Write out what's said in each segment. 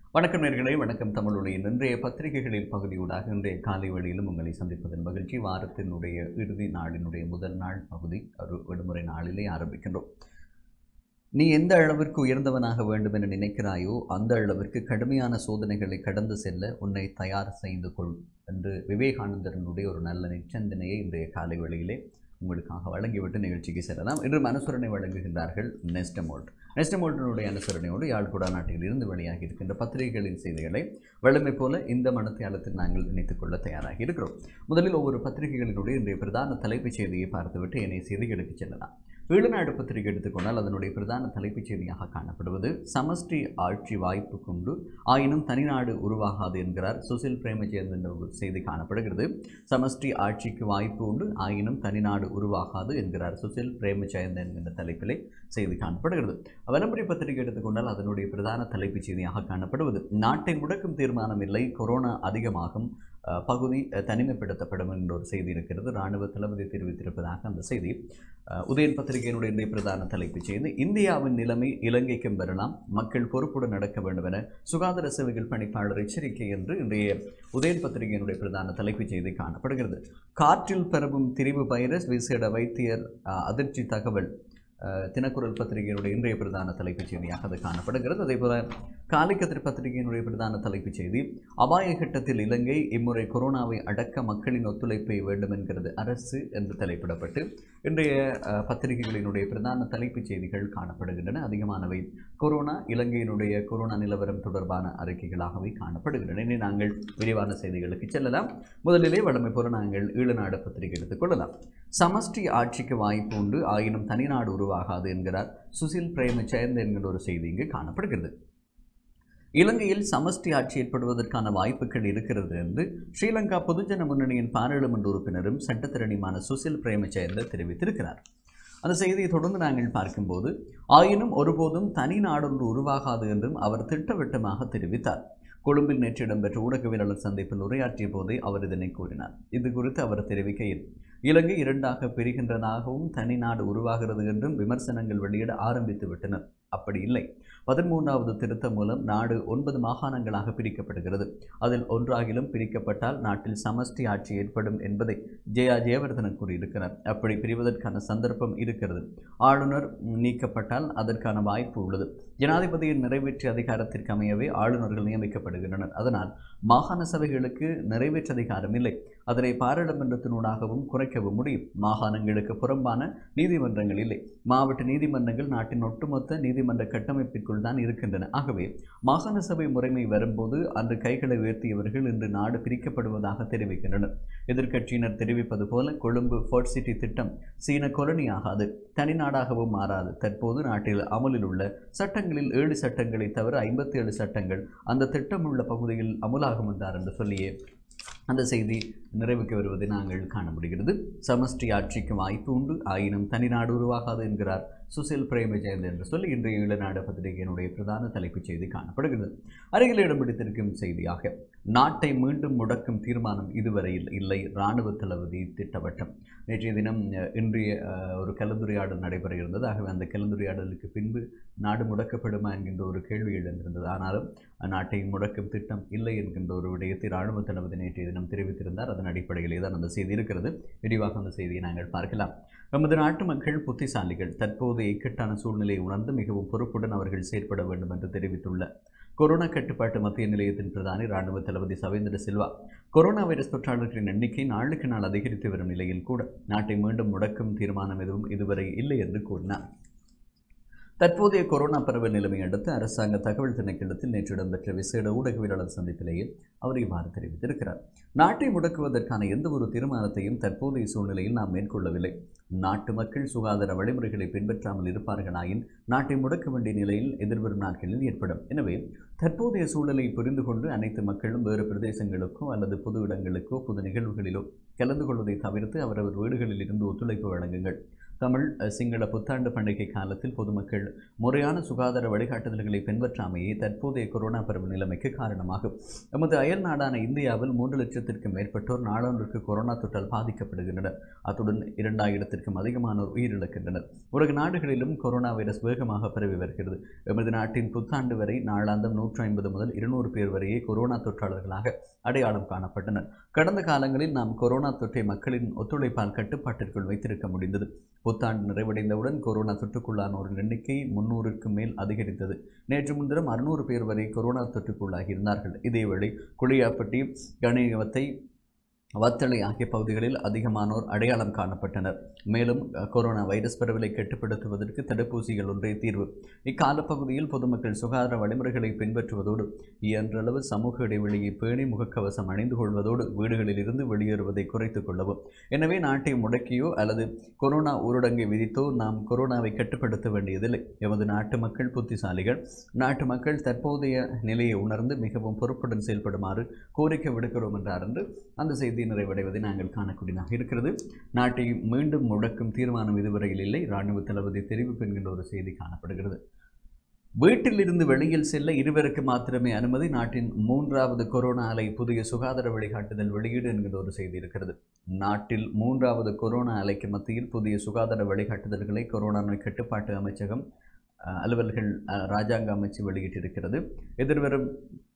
வணக்கம் நேர்களே வணக்கம் தமிழொலியின் இன்றைய பத்திரிகைகளில் பகுதியூடாக இன்றைய காலை வேளையிலும் உங்களை சந்திப்பதன் மகிழ்ச்சி வாரத்தினுடைய இறுதி நாளினுடைய முதல் நாள் பகுதி ஒரு விடுமுறை நாளிலே ஆரம்பிக்கின்றோம் நீ எந்த அளவிற்கு உயர்ந்தவனாக வேண்டும் என நினைக்கிறாயோ அந்த அளவிற்கு கடுமையான சோதனைகளை கடந்து செல்ல உன்னை தயார் செய்து கொள் என்று விவேகானந்தரனுடைய ஒரு நல்ல நிச்சந்தனையை இன்றைய காலை வேளையிலே உங்களுக்காக வழங்கிவிட்டு நிகழ்ச்சிக்கு செல்லலாம் இன்று அனுசரணை வழங்குகின்றார்கள் நெஸ்டமோல்ட் நெஸ்டமோல்ட்டினுடைய அனுசரணையோடு யாழ்குடா நாட்டில் இருந்து வெளியாகி இருக்கின்ற பத்திரிகைகளின் செய்திகளை வழமை போல இந்த மனத்தியாலத்தில் நாங்கள் இணைத்துக் கொள்ள தயாராகி இருக்கிறோம் முதலில் ஒவ்வொரு பத்திரிகைகளினுடைய இன்றைய பிரதான தலைப்புச் செய்தியை பார்த்துவிட்டு என்னை செய்திகளுக்கு செல்லலாம் ஈழநாடு பத்திரிகை எடுத்துக்கொண்டால் அதனுடைய பிரதான தலைப்புச் செய்தியாக காணப்படுவது சமஷ்டி ஆட்சி வாய்ப்பு கொண்டு ஆயினும் தனிநாடு உருவாகாது என்கிறார் சுசில் பிரேமஜெயந்த் என்ற ஒரு செய்தி காணப்படுகிறது சமஷ்டி ஆட்சிக்கு வாய்ப்பு உண்டு ஆயினும் தனிநாடு உருவாகாது என்கிறார் சுசில் பிரேமஜெயந்த் என்கின்ற தலைப்பிலே செய்தி காணப்படுகிறது வலம்புரி பத்திரிகை எடுத்துக்கொண்டால் அதனுடைய பிரதான தலைப்புச் செய்தியாக காணப்படுவது நாட்டை முடக்கும் தீர்மானம் இல்லை கொரோனா அதிகமாகும் அஹ், பகுதி அஹ், தனிமைப்படுத்தப்படும் என்ற ஒரு செய்தி இருக்கிறது இராணுவ தளபதி தெரிவித்திருப்பதாக அந்த செய்தி அஹ், உதயன் பத்திரிகையினுடைய இன்றைய பிரதான தலைப்புச் செய்தி இந்தியாவின் நிலைமை இலங்கைக்கும் வரலாம் மக்கள் பொறுப்புடன் நடக்க வேண்டும் என சுகாதார சேவைகள் பணிப்பாளர் எச்சரிக்கை என்று இன்றைய உதயன் பத்திரிகையினுடைய பிரதான தலைப்புச் செய்தி காணப்படுகிறது காற்றில் பரவும் திரிவு வைரஸ் விசேட வைத்தியர் அஹ், அதிர்ச்சி தகவல் அஹ், தினக்குரல் பத்திரிகையினுடைய இன்றைய பிரதான தலைப்புச் செய்தியாக அது காணப்படுகிறது அதே போல காலிக்கத்திரி பத்திரிகையினுடைய பிரதான தலைப்புச் செய்தி அபாய கட்டத்தில் இலங்கை இம்முறை கொரோனாவை அடக்க மக்களின் ஒத்துழைப்பை வேண்டும் என்கிறது அரசு என்று தலைப்பிடப்பட்டு இன்றைய அஹ், பத்திரிகைகளினுடைய பிரதான தலைப்புச் செய்திகள் காணப்படுகின்றன அதிகமானவை கொரோனா இலங்கையினுடைய கொரோனா நிலவரம் தொடர்பான அறிக்கைகளாகவே காணப்படுகின்றன இனி நாங்கள் விரிவான செய்திகளுக்கு செல்லலாம் முதலிலே வழமை போல நாங்கள் ஈழநாடு பத்திரிகை எடுத்துக்கொள்ளலாம் சமஷ்டி ஆட்சிக்கு வாய்ப்பு உண்டு ஆயினும் தனிநாடு உருவாகாது என்கிறார் சுசில் பிரேமச்சயந்த் என்கிற ஒரு செய்தி இங்கு காணப்படுகிறது இலங்கையில் சமஷ்டி ஆட்சி ஏற்படுவதற்கான வாய்ப்புகள் இருக்கிறது என்று ஸ்ரீலங்கா பொதுஜன முன்னணியின் பாராளுமன்ற உறுப்பினரும் சட்டத்திறனியுமான சுசில் பிரேமச்சயந்த தெரிவித்திருக்கிறார் அந்த செய்தியை தொடர்ந்து நாங்கள் பார்க்கும்போது ஆயினும் ஒருபோதும் தனி நாடொன்று உருவாகாது என்றும் அவர் திட்டவட்டமாக தெரிவித்தார் கொழும்பில் நேற்று இடம்பெற்ற ஊடகவியலாளர் சந்திப்பில் உரையாற்றிய போதே அவர் இதனை கூறினார் இது குறித்து அவர் தெரிவிக்கையில் இலங்கை இரண்டாக பிரிகின்றதாகவும் தனி நாடு உருவாகிறது என்றும் விமர்சனங்கள் வெளியிட ஆரம்பித்து விட்டனர் அப்படி இல்லை பதிமூன்றாவது திருத்தம் மூலம் நாடு ஒன்பது மாகாணங்களாக பிரிக்கப்படுகிறது அதில் ஒன்றாகிலும் பிரிக்கப்பட்டால் நாட்டில் சமஷ்டி ஆட்சி ஏற்படும் என்பதை ஜெயா ஜெயவர்தனன் கூறியிருக்கிறார் அப்படி பிரிவதற்கான சந்தர்ப்பம் இருக்கிறது ஆளுநர் நீக்கப்பட்டால் அதற்கான வாய்ப்பு உள்ளது ஜனாதிபதியின் நிறைவேற்று அதிகாரத்திற்கு அமையவே ஆளுநர்கள் நியமிக்கப்படுகின்றனர் அதனால் மாகாண சபைகளுக்கு நிறைவேற்று அதிகாரம் இல்லை அதனை பாராளுமன்றத்தினூடாகவும் குறைக்கவும் முடியும் மாகாணங்களுக்கு புறம்பான நீதிமன்றங்கள் இல்லை மாவட்ட நீதிமன்றங்கள் நாட்டின் ஒட்டுமொத்த நீதிமன்ற கட்டமைப்பிற்குள் தான் இருக்கின்றன ஆகவே மாகாண சபை முறைமை வரும்போது அன்று கைகளை உயர்த்தியவர்கள் இன்று நாடு பிரிக்கப்படுவதாக தெரிவிக்கின்றனர் எதிர்க்கட்சியினர் தெரிவிப்பது போல கொழும்பு ஃபோர்ட் சிட்டி திட்டம் சீன கொலனி ஆகாது தனிநாடாகவும் மாறாது தற்போது நாட்டில் அமலில் உள்ள சட்டங்களில் ஏழு சட்டங்களை தவிர ஐம்பத்தி ஏழு சட்டங்கள் அந்த திட்டம் உள்ள பகுதியில் அமுலாகும் என்றார் என்று சொல்லியே அந்த செய்தி நிறைவுக்கு வருவதை நாங்கள் காண முடிகிறது சமஷ்டி ஆட்சிக்கு வாய்ப்பு உண்டு ஆயினும் தனிநாடு உருவாகாது என்கிறார் சுசில் பிரேமஜெயந்த் என்று சொல்லி இன்றைய ஈழநாடு பத்திரிகையினுடைய பிரதான தலைப்புச் செய்தி காணப்படுகிறது அருகில் இடம் பிடித்திருக்கும் செய்தியாக நாட்டை மீண்டும் முடக்கும் தீர்மானம் இதுவரை இல்லை இல்லை இராணுவ தளபதி திட்டவட்டம் நேற்றைய தினம் அஹ், இன்றைய அஹ், ஒரு கலந்துரையாடல் நடைபெற இருந்தது ஆகவே அந்த கலந்துரையாடலுக்கு பின்பு நாடு முடக்கப்படுமா என்கின்ற ஒரு கேள்வி எழுந்திருந்தது ஆனாலும் நாட்டை முடக்கும் திட்டம் இல்லை என்கின்ற ஒரு விடயத்தை இராணுவ தளபதி நேற்றைய தினம் தெரிவித்திருந்தார் அதன் அடிப்படையிலே தான் அந்த செய்தி இருக்கிறது விரிவாக அந்த செய்தியை நாங்கள் பார்க்கலாம் நமது நாட்டு மக்கள் புத்திசாலிகள் தற்போதைய இக்கட்டான சூழ்நிலையை உணர்ந்து மிகவும் பொறுப்புடன் அவர்கள் செயற்பட வேண்டும் என்று தெரிவித்துள்ள கொரோனா கட்டுப்பாட்டு மத்திய நிலையத்தின் பிரதானி ராணுவ தளபதி சவேந்திர சில்வா கொரோனா வைரஸ் தொற்றாளர்களின் எண்ணிக்கை நாளுக்கு நாள் அதிகரித்து வரும் நிலையில் கூட நாட்டை மீண்டும் முடக்கும் தீர்மானம் எதுவும் இதுவரை இல்லை என்று கூறினார் தற்போதைய கொரோனா பரவல் நிலைமை அடுத்து அரசாங்க தகவல் திணைக்களத்தில் நேற்று இடம்பெற்ற விசேட ஊடகவியலாளர் சந்திப்பிலேயே அவர் இவ்வாறு தெரிவித்திருக்கிறார் நாட்டை முடக்குவதற்கான எந்த ஒரு தீர்மானத்தையும் தற்போதைய சூழ்நிலையில் நாம் மேற்கொள்ளவில்லை நாட்டு மக்கள் சுகாதார வழிமுறைகளை பின்பற்றாமல் இருப்பார்களாயின் நாட்டை முடக்க வேண்டிய நிலையில் எதிர்வரும் நாட்களில் ஏற்படும் எனவே தற்போதைய சூழலை புரிந்து கொண்டு அனைத்து மக்களும் வேறு பிரதேசங்களுக்கோ அல்லது பொது இடங்களுக்கோ பொது நிகழ்வுகளிலோ கலந்து கொள்வதை தவிர்த்து அவரவர் வீடுகளில் இருந்து ஒத்துழைப்பு வழங்குங்கள் தமிழ் அஹ், சிங்கள புத்தாண்டு பண்டிகை காலத்தில் பொதுமக்கள் முறையான சுகாதார வழிகாட்டுதல்களை பின்பற்றாமையே தற்போதைய கொரோனா பரவல் நிலைமைக்கு காரணமாகும் நமது அயல் நாடான இந்தியாவில் மூன்று லட்சத்திற்கும் மேற்பட்டோர் நாளொன்றுக்கு கொரோனா தொற்றால் பாதிக்கப்படுகின்றனர் அத்துடன் இரண்டாயிரத்திற்கும் அதிகமானோர் உயிரிழக்கின்றனர் உலக நாடுகளிலும் கொரோனா வைரஸ் வேகமாக பரவி வருகிறது எமது நாட்டின் புத்தாண்டு வரை நாளாந்தம் நூற்றி ஐம்பது முதல் இருநூறு பேர் வரையே கொரோனா தொற்றாளர்களாக அடையாளம் காணப்பட்டனர் கடந்த காலங்களில் நாம் கொரோனா தொற்றை மக்களின் ஒத்துழைப்பால் கட்டுப்பாட்டிற்குள் வைத்திருக்க முடிந்தது புத்தாண்டு நிறைவடைந்தவுடன் கொரோனா தொற்றுக்குள்ளானோரின் எண்ணிக்கை முன்னூறுக்கு மேல் அதிகரித்தது நேற்று முன்தினம் அறுநூறு பேர் வரை கொரோனா தொற்றுக்குள்ளாகி இருந்தார்கள் இதேவேளை குளியாப்பட்டி கணியவத்தை வத்தளை ஆகிய பகுதிகளில் அதிகமானோர் அடையாளம் காணப்பட்டனர் மேலும் அஹ், கொரோனா வைரஸ் பரவலை கட்டுப்படுத்துவதற்கு தடுப்பூசிகள் ஒன்றே தீர்வு இக்காலப்பகுதியில் பொதுமக்கள் சுகாதார வழிமுறைகளை பின்பற்றுவதோடு இயன்றளவு சமூக இடைவெளியை பேணி முகக்கவசம் அணிந்து கொள்வதோடு வீடுகளில் இருந்து வெளியேறுவதை குறைத்துக் கொள்ளவும் எனவே நாட்டை முடக்கியோ அல்லது கொரோனா ஊரடங்கை விதித்தோ நாம் கொரோனாவை கட்டுப்படுத்த வேண்டியதில்லை எமது நாட்டு மக்கள் புத்திசாலிகள் நாட்டு மக்கள் தற்போதைய நிலையை உணர்ந்து மிகவும் பொறுப்புடன் செயல்படுமாறு கோரிக்கை விடுக்கிறோம் என்றார் என்று அந்த செய்தி நிறைவடைவதை நாங்கள் காணக்கூடியதாக இருக்கிறது நாட்டை மீண்டும் முடக்கும் தீர்மானம் இதுவரையில் இல்லை இராணுவ தளபதி தெரிவிப்பு என்கின்ற ஒரு செய்தி காணப்படுகிறது வீட்டில் இருந்து வெளியில் செல்ல இருவருக்கு மாத்திரமே அனுமதி நாட்டின் மூன்றாவது கொரோனா அலை புதிய சுகாதார வழிகாட்டுதல் வெளியீடு என்கிற ஒரு செய்தி இருக்கிறது நாட்டில் மூன்றாவது கொரோனா அலைக்கு மத்தியில் புதிய சுகாதார வழிகாட்டுதல்களை கொரோனா நோய் கட்டுப்பாட்டு அமைச்சகம் அஹ், அலுவல்கள் அஹ், ராஜாங்க அமைச்சு வெளியிட்டிருக்கிறது எதிர்வரும்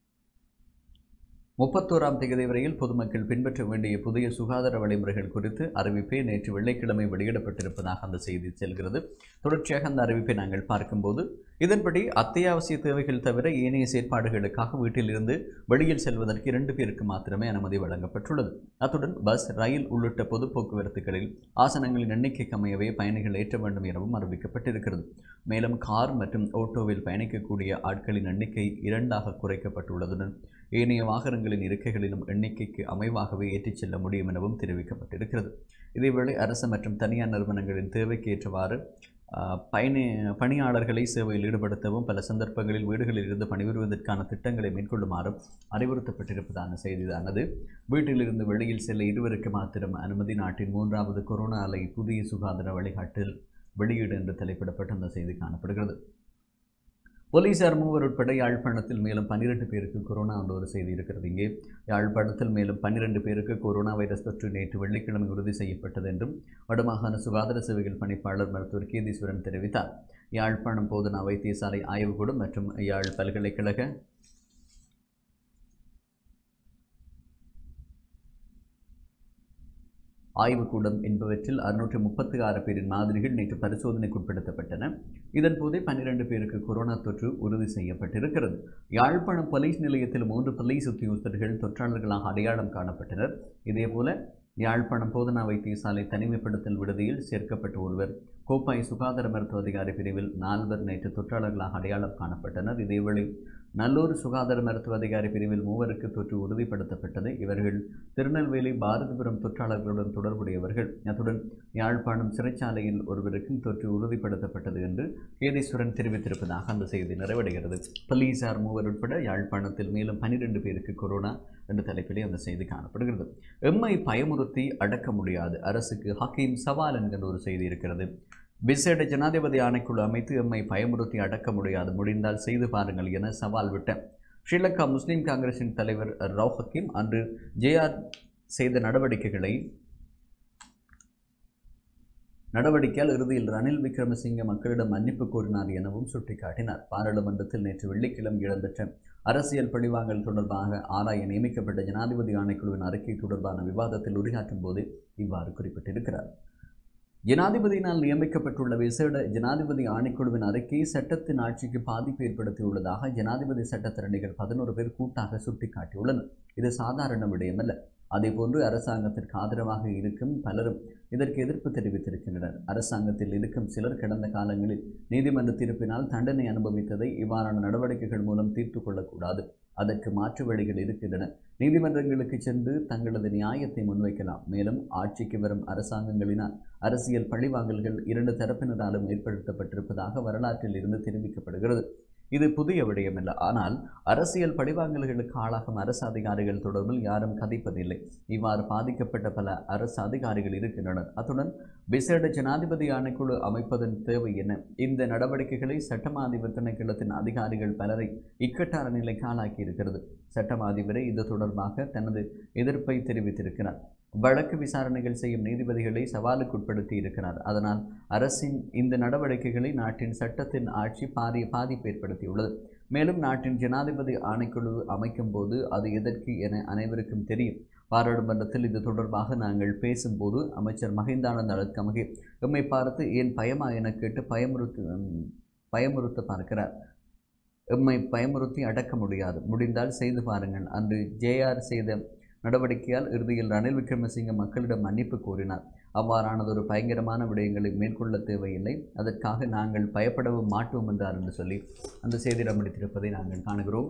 முப்பத்தோராம் தேதி வரையில் பொதுமக்கள் பின்பற்ற வேண்டிய புதிய சுகாதார வழிமுறைகள் குறித்து அறிவிப்பை நேற்று வெள்ளிக்கிழமை வெளியிடப்பட்டிருப்பதாக அந்த செய்தி செல்கிறது தொடர்ச்சியாக அந்த அறிவிப்பை நாங்கள் பார்க்கும்போது இதன்படி அத்தியாவசிய தேவைகள் தவிர ஏனைய செயற்பாடுகளுக்காக வீட்டிலிருந்து வெளியில் செல்வதற்கு இரண்டு பேருக்கு மாத்திரமே அனுமதி வழங்கப்பட்டுள்ளது அத்துடன் பஸ் ரயில் உள்ளிட்ட பொது போக்குவரத்துகளில் ஆசனங்களின் எண்ணிக்கைக்கு அமையவே பயணிகள் ஏற்ற வேண்டும் எனவும் அறிவிக்கப்பட்டிருக்கிறது மேலும் கார் மற்றும் ஓட்டோவில் பயணிக்கக்கூடிய ஆட்களின் எண்ணிக்கை இரண்டாக குறைக்கப்பட்டுள்ளதுடன் ஏனைய வாகனங்களின் இருக்கைகளிலும் எண்ணிக்கைக்கு அமைவாகவே ஏற்றிச் செல்ல முடியும் எனவும் தெரிவிக்கப்பட்டிருக்கிறது இதேவேளை அரசு மற்றும் தனியார் நிறுவனங்களின் தேவைக்கு ஏற்றவாறு ஆஹ், பயணி பணியாளர்களை சேவையில் ஈடுபடுத்தவும் பல சந்தர்ப்பங்களில் வீடுகளில் இருந்து பணிபுரிவதற்கான திட்டங்களை மேற்கொள்ளுமாறும் அறிவுறுத்தப்பட்டிருப்பதான செய்திதானது வீட்டிலிருந்து வெளியில் செல்ல இருவருக்கு மாத்திரம் அனுமதி நாட்டின் மூன்றாவது கொரோனா அலை புதிய சுகாதார வழிகாட்டில் வெளியீடு என்று தலைப்பிடப்பட்ட அந்த செய்தி காணப்படுகிறது போலீசார் மூவர் உட்பட யாழ்ப்பாணத்தில் மேலும் பன்னிரண்டு பேருக்கு கொரோனா என்ற ஒரு செய்தி இருக்கிறது இங்கே யாழ்ப்பாணத்தில் மேலும் பன்னிரண்டு பேருக்கு கொரோனா வைரஸ் தொற்று நேற்று வெள்ளிக்கிழமை உறுதி செய்யப்பட்டது என்றும் வடமாகாண சுகாதார சேவைகள் பணிப்பாளர் மருத்துவர் கீதீஸ்வரன் தெரிவித்தார் யாழ்ப்பாணம் போதனா வைத்தியசாலை ஆய்வுக்கூடம் மற்றும் யாழ் பல்கலைக்கழக ஆய்வுக்கூடம் என்பவற்றில் அறுநூற்றி முப்பத்தி ஆறு பேரின் மாதிரிகள் நேற்று பரிசோதனைக்கு உட்படுத்தப்பட்டன இதன் போதே பன்னிரண்டு பேருக்கு கொரோனா தொற்று உறுதி செய்யப்பட்டிருக்கிறது யாழ்ப்பாணம் போலீஸ் நிலையத்தில் மூன்று போலீஸ் உத்தியோகஸ்தர்கள் தொற்றாளர்களாக அடையாளம் காணப்பட்டனர் இதேபோல யாழ்ப்பாணம் போதனா வைத்தியசாலை தனிமைப்படுத்தல் விடுதியில் சேர்க்கப்பட்ட ஒருவர் கோப்பாய் சுகாதார மருத்துவ அதிகாரி பிரிவில் நால்வர் நேற்று தொற்றாளர்களாக அடையாளம் காணப்பட்டனர் இதேவேளை நல்லூர் சுகாதார மருத்துவ அதிகாரி பிரிவில் மூவருக்கு தொற்று உறுதிப்படுத்தப்பட்டது இவர்கள் திருநெல்வேலி பாரதிபுரம் தொற்றாளர்களுடன் தொடர்புடையவர்கள் அத்துடன் யாழ்ப்பாணம் சிறைச்சாலையில் ஒருவருக்கும் தொற்று உறுதிப்படுத்தப்பட்டது என்று கேதீஸ்வரன் தெரிவித்திருப்பதாக அந்த செய்தி நிறைவடைகிறது போலீசார் மூவர் உட்பட யாழ்ப்பாணத்தில் மேலும் பனிரெண்டு பேருக்கு கொரோனா என்ற தலைப்பிலே அந்த செய்தி காணப்படுகிறது எம்மை பயமுறுத்தி அடக்க முடியாது அரசுக்கு ஹக்கீம் சவால் என்கிற ஒரு செய்தி இருக்கிறது விசேட ஜனாதிபதி ஆணைக்குழு அமைத்து எம்மை பயமுறுத்தி அடக்க முடியாது முடிந்தால் செய்து பாருங்கள் என சவால் விட்ட ஸ்ரீலங்கா முஸ்லிம் காங்கிரசின் தலைவர் ரவ் ஹக்கீம் அன்று ஜேஆர் செய்த நடவடிக்கைகளை நடவடிக்கையால் இறுதியில் ரணில் விக்ரமசிங்க மக்களிடம் மன்னிப்பு கோரினார் எனவும் சுட்டிக்காட்டினார் பாராளுமன்றத்தில் நேற்று வெள்ளிக்கிழமை இடம்பெற்ற அரசியல் பழிவாங்கல் தொடர்பாக ஆராய நியமிக்கப்பட்ட ஜனாதிபதி ஆணைக்குழுவின் அறிக்கை தொடர்பான விவாதத்தில் உரையாற்றும் போது இவ்வாறு குறிப்பிட்டிருக்கிறார் ஜனாதிபதியினால் நியமிக்கப்பட்டுள்ள விசேட ஜனாதிபதி ஆணைக்குழுவின் அறிக்கை சட்டத்தின் ஆட்சிக்கு பாதிப்பு ஏற்படுத்தியுள்ளதாக ஜனாதிபதி சட்டத்திரணிகள் பதினோரு பேர் கூட்டாக சுட்டிக்காட்டியுள்ளனர் இது சாதாரண விடயமல்ல அதேபோன்று அரசாங்கத்திற்கு ஆதரவாக இருக்கும் பலரும் இதற்கு எதிர்ப்பு தெரிவித்திருக்கின்றனர் அரசாங்கத்தில் இருக்கும் சிலர் கடந்த காலங்களில் நீதிமன்ற தீர்ப்பினால் தண்டனை அனுபவித்ததை இவ்வாறான நடவடிக்கைகள் மூலம் தீர்த்து கொள்ளக்கூடாது அதற்கு மாற்று வழிகள் இருக்கின்றன நீதிமன்றங்களுக்கு சென்று தங்களது நியாயத்தை முன்வைக்கலாம் மேலும் ஆட்சிக்கு வரும் அரசாங்கங்களினால் அரசியல் பழிவாங்கல்கள் இரண்டு தரப்பினராலும் ஏற்படுத்தப்பட்டிருப்பதாக வரலாற்றில் இருந்து தெரிவிக்கப்படுகிறது இது புதிய விடயமல்ல ஆனால் அரசியல் படிவாங்கல்களுக்கு ஆளாகும் அரசு அதிகாரிகள் தொடர்பில் யாரும் கதைப்பதில்லை இவ்வாறு பாதிக்கப்பட்ட பல அரசு அதிகாரிகள் இருக்கின்றனர் அத்துடன் விசேட ஜனாதிபதி ஆணைக்குழு அமைப்பதன் தேவை என்ன இந்த நடவடிக்கைகளை சட்டமா அதிபர் திணைக்களத்தின் அதிகாரிகள் பலரை இக்கட்டான நிலைக்கு ஆளாக்கி இருக்கிறது சட்டமா அதிபரை இது தொடர்பாக தனது எதிர்ப்பை தெரிவித்திருக்கிறார் வழக்கு விசாரணைகள் செய்யும் நீதிபதிகளை சவாலுக்குட்படுத்தி இருக்கிறார் அதனால் அரசின் இந்த நடவடிக்கைகளை நாட்டின் சட்டத்தின் ஆட்சி பாரிய பாதிப்பு ஏற்படுத்தியுள்ளது மேலும் நாட்டின் ஜனாதிபதி ஆணைக்குழு அமைக்கும் போது அது எதற்கு என அனைவருக்கும் தெரியும் பாராளுமன்றத்தில் இது தொடர்பாக நாங்கள் பேசும்போது அமைச்சர் மஹிந்தானந்த அழற்கமகே எம்மை பார்த்து ஏன் பயமா என கேட்டு பயமுறுத்து பயமுறுத்த பார்க்கிறார் எம்மை பயமுறுத்தி அடக்க முடியாது முடிந்தால் செய்து பாருங்கள் அன்று ஜேஆர் செய்த நடவடிக்கையால் இறுதியில் ரணில் விக்ரமசிங்க மக்களிடம் மன்னிப்பு கோரினார் அவ்வாறானதொரு பயங்கரமான விடயங்களை மேற்கொள்ள தேவையில்லை அதற்காக நாங்கள் பயப்படவும் மாட்டோம் என்றார் என்று சொல்லி அந்த செய்தியிடம் அளித்திருப்பதை நாங்கள் காணுகிறோம்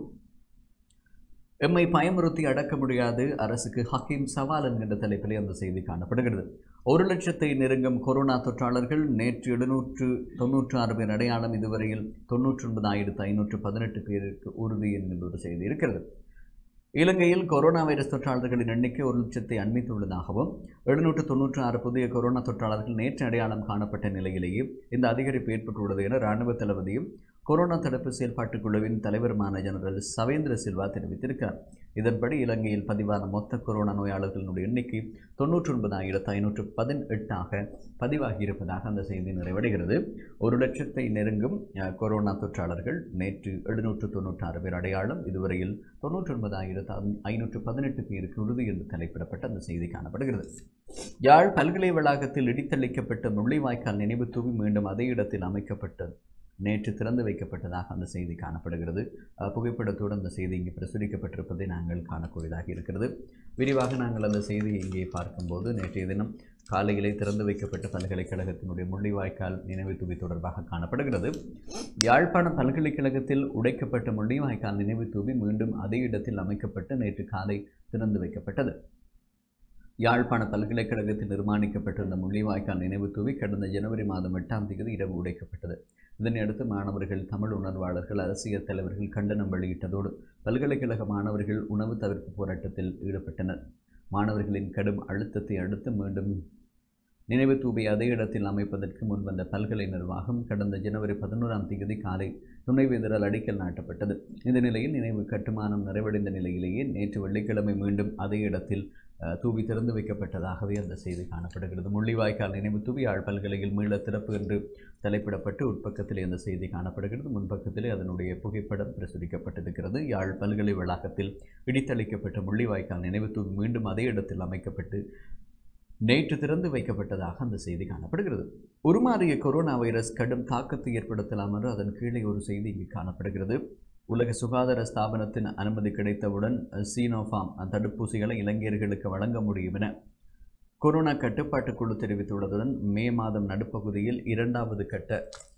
எம்மை பயமுறுத்தி அடக்க முடியாது அரசுக்கு ஹக்கீம் சவால் என்கின்ற தலைப்பிலே அந்த செய்தி காணப்படுகிறது ஒரு லட்சத்தை நெருங்கும் கொரோனா தொற்றாளர்கள் நேற்று எழுநூற்று தொன்னூற்று ஆறு பேர் அடையாளம் இதுவரையில் தொன்னூற்றி ஒன்பதாயிரத்து ஐநூற்று பதினெட்டு பேருக்கு உறுதி என்கின்ற ஒரு செய்தி இருக்கிறது இலங்கையில் கொரோனா வைரஸ் தொற்றாளர்களின் எண்ணிக்கை ஒரு லட்சத்தை அண்மித்துள்ளதாகவும் எழுநூற்று தொன்னூற்று ஆறு புதிய கொரோனா தொற்றாளர்கள் நேற்று அடையாளம் காணப்பட்ட நிலையிலேயே இந்த அதிகரிப்பு ஏற்பட்டுள்ளது என இராணுவ தளபதியும் கொரோனா தடுப்பு செயல்பாட்டுக் குழுவின் தலைவருமான ஜெனரல் சவேந்திர சில்வா தெரிவித்திருக்கிறார் இதன்படி இலங்கையில் பதிவான மொத்த கொரோனா நோயாளர்களினுடைய எண்ணிக்கை தொன்னூற்றி ஒன்பதாயிரத்து ஐநூற்று பதினெட்டாக பதிவாகியிருப்பதாக அந்த செய்தி நிறைவடைகிறது ஒரு லட்சத்தை நெருங்கும் அஹ், கொரோனா தொற்றாளர்கள் நேற்று எழுநூற்று தொன்னூற்றாறு பேர் அடையாளம் இதுவரையில் தொன்னூற்றி ஒன்பதாயிரத்து ஐநூற்று பதினெட்டு பேருக்கு உறுதி என்று தலைப்பிடப்பட்ட அந்த செய்தி காணப்படுகிறது யாழ் பல்கலை வளாகத்தில் இடித்தளிக்கப்பட்ட முள்ளிவாய்க்கால் நினைவு தூவி மீண்டும் அதே இடத்தில் அமைக்கப்பட்ட நேற்று திறந்து வைக்கப்பட்டதாக அந்த செய்தி காணப்படுகிறது அஹ், புகைப்படத்தோடு அந்த செய்தி இங்கே பிரசுரிக்கப்பட்டிருப்பதை நாங்கள் காணக்கூடியதாக இருக்கிறது விரிவாக நாங்கள் அந்த செய்தியை இங்கே பார்க்கும்போது நேற்றைய தினம் காலையிலே திறந்து வைக்கப்பட்ட பல்கலைக்கழகத்தினுடைய முள்ளிவாய்க்கால் நினைவு தூவி தொடர்பாக காணப்படுகிறது யாழ்ப்பாணம் பல்கலைக்கழகத்தில் உடைக்கப்பட்ட முள்ளிவாய்க்கால் நினைவு தூவி மீண்டும் அதே இடத்தில் அமைக்கப்பட்டு நேற்று காலை திறந்து வைக்கப்பட்டது யாழ்ப்பாண பல்கலைக்கழகத்தில் நிர்மாணிக்கப்பட்டிருந்த முள்ளிவாய்க்கால் நினைவு தூவி கடந்த ஜனவரி மாதம் எட்டாம் தேதி இரவு உடைக்கப்பட்டது இதனையடுத்து மாணவர்கள் தமிழ் உணர்வாளர்கள் அரசியல் தலைவர்கள் கண்டனம் வெளியிட்டதோடு பல்கலைக்கழக மாணவர்கள் உணவு தவிர்ப்பு போராட்டத்தில் ஈடுபட்டனர் மாணவர்களின் கடும் அழுத்தத்தை அடுத்து மீண்டும் நினைவு தூபை அதே இடத்தில் அமைப்பதற்கு முன்வந்த பல்கலை நிர்வாகம் கடந்த ஜனவரி பதினோராம் தேதி காலை துணைவேந்தரால் அடிக்கல் நாட்டப்பட்டது இந்த நிலையில் நினைவு கட்டுமானம் நிறைவடைந்த நிலையிலேயே நேற்று வெள்ளிக்கிழமை மீண்டும் அதே இடத்தில் அஹ், தூவி திறந்து வைக்கப்பட்டதாகவே அந்த செய்தி காணப்படுகிறது முள்ளிவாய்க்கால் நினைவு தூவி யாழ் பல்கலையில் மீள திறப்பு என்று தலைப்பிடப்பட்டு உட்பக்கத்திலே அந்த செய்தி காணப்படுகிறது முன்பக்கத்திலே அதனுடைய புகைப்படம் பிரசுரிக்கப்பட்டிருக்கிறது யாழ் பல்கலை வளாகத்தில் இடித்தளிக்கப்பட்ட முள்ளிவாய்க்கால் நினைவு தூவி மீண்டும் அதே இடத்தில் அமைக்கப்பட்டு நேற்று திறந்து வைக்கப்பட்டதாக அந்த செய்தி காணப்படுகிறது உருமாறிய கொரோனா வைரஸ் கடும் தாக்கத்தை ஏற்படுத்தலாம் என்று அதன் கீழே ஒரு செய்தி இங்கு காணப்படுகிறது உலக சுகாதார ஸ்தாபனத்தின் அனுமதி கிடைத்தவுடன் சீனோஃபார்ம் தடுப்பூசிகளை இளைஞர்களுக்கு வழங்க முடியும் என கொரோனா கட்டுப்பாட்டுக் குழு தெரிவித்துள்ளதுடன் மே மாதம் நடுப்பகுதியில் இரண்டாவது கட்ட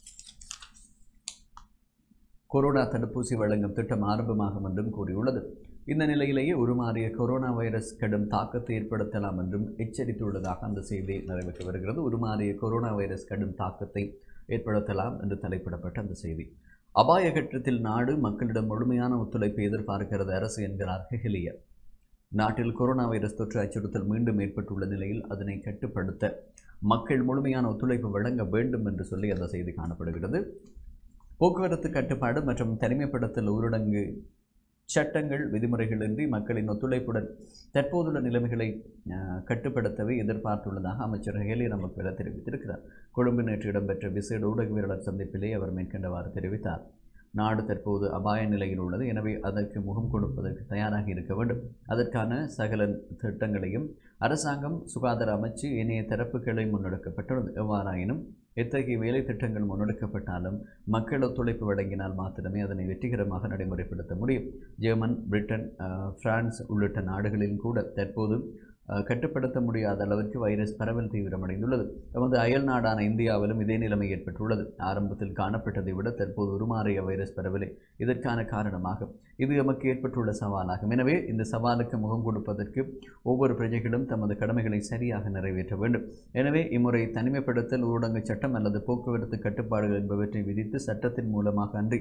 கொரோனா தடுப்பூசி வழங்கும் திட்டம் ஆரம்பமாகும் என்றும் கூறியுள்ளது இந்த நிலையிலேயே உருமாறிய கொரோனா வைரஸ் கடும் தாக்கத்தை ஏற்படுத்தலாம் என்றும் எச்சரித்துள்ளதாக அந்த செய்தி நிறைவேற்றி வருகிறது உருமாறிய கொரோனா வைரஸ் கடும் தாக்கத்தை ஏற்படுத்தலாம் என்று தலைப்பிடப்பட்ட அந்த செய்தி அபாய கட்டத்தில் நாடு மக்களிடம் முழுமையான ஒத்துழைப்பை எதிர்பார்க்கிறது அரசு என்கிறார் ஹெஹிலியர் நாட்டில் கொரோனா வைரஸ் தொற்று அச்சுறுத்தல் மீண்டும் ஏற்பட்டுள்ள நிலையில் அதனை கட்டுப்படுத்த மக்கள் முழுமையான ஒத்துழைப்பு வழங்க வேண்டும் என்று சொல்லி அந்த செய்தி காணப்படுகிறது போக்குவரத்து கட்டுப்பாடு மற்றும் தனிமைப்படுத்தல் ஊரடங்கு சட்டங்கள் விதிமுறைகளின்றி மக்களின் ஒத்துழைப்புடன் தற்போதுள்ள நிலைமைகளை அஹ், கட்டுப்படுத்தவே எதிர்பார்த்துள்ளதாக அமைச்சர் ஹேலி ரமக்வெல தெரிவித்திருக்கிறார் கொழும்பு நேற்று இடம்பெற்ற விசேட ஊடகவியலாளர் சந்திப்பிலே அவர் மேற்கண்டவாறு தெரிவித்தார் நாடு தற்போது அபாய நிலையில் உள்ளது எனவே அதற்கு முகம் கொடுப்பதற்கு தயாராக இருக்க வேண்டும் அதற்கான சகல திட்டங்களையும் அரசாங்கம் சுகாதார அமைச்சு இணைய தரப்புகளை முன்னெடுக்கப்பட்டுள்ளது எவ்வாறாயினும் எத்தகைய வேலை திட்டங்கள் முன்னெடுக்கப்பட்டாலும் மக்கள் ஒத்துழைப்பு வழங்கினால் மாத்திரமே அதனை வெற்றிகரமாக நடைமுறைப்படுத்த முடியும் ஜெர்மன் பிரிட்டன் அஹ், பிரான்ஸ் உள்ளிட்ட நாடுகளில் கூட தற்போது அஹ், கட்டுப்படுத்த முடியாத அளவிற்கு வைரஸ் பரவல் தீவிரமடைந்துள்ளது நமது அயல் நாடான இந்தியாவிலும் இதே நிலைமை ஏற்பட்டுள்ளது ஆரம்பத்தில் காணப்பட்டதை விட தற்போது உருமாறிய வைரஸ் பரவலே இதற்கான காரணமாகும் இது எமக்கு ஏற்பட்டுள்ள சவாலாகும் எனவே இந்த சவாலுக்கு முகம் கொடுப்பதற்கு ஒவ்வொரு பிரஜைகளும் தமது கடமைகளை சரியாக நிறைவேற்ற வேண்டும் எனவே இம்முறை தனிமைப்படுத்தல் ஊரடங்கு சட்டம் அல்லது போக்குவரத்து கட்டுப்பாடுகள் என்பவற்றை விதித்து சட்டத்தின் மூலமாக அன்றி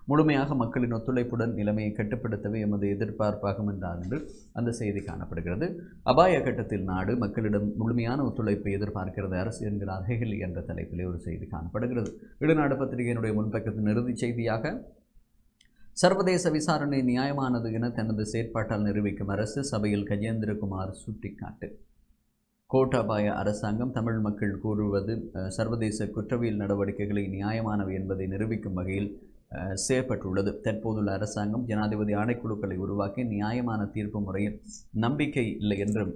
முழுமையாக மக்களின் ஒத்துழைப்புடன் நிலைமையை கட்டுப்படுத்தவே எமது எதிர்பார்ப்பாகும் என்றார் என்று அந்த செய்தி காணப்படுகிறது அபாய கட்டத்தில் நாடு மக்களிடம் முழுமையான ஒத்துழைப்பை எதிர்பார்க்கிறது அரசு என்கிறார் ஹெகிலி என்ற தலைப்பிலே ஒரு செய்தி காணப்படுகிறது இடுநாடு பத்திரிகையினுடைய முன்பக்கத்தின் இறுதிச் செய்தியாக சர்வதேச விசாரணை நியாயமானது என தனது செயற்பாட்டால் நிரூபிக்கும் அரசு சபையில் கஜேந்திரகுமார் சுட்டிக்காட்டு கோட்டாபாய அரசாங்கம் தமிழ் மக்கள் கூறுவது அஹ், சர்வதேச குற்றவியல் நடவடிக்கைகளை நியாயமானவை என்பதை நிரூபிக்கும் வகையில் அஹ், செயற்பட்டுள்ளது தற்போதுள்ள அரசாங்கம் ஜனாதிபதி ஆணைக்குழுக்களை உருவாக்கி நியாயமான தீர்ப்பு முறையில் நம்பிக்கை இல்லை என்றும்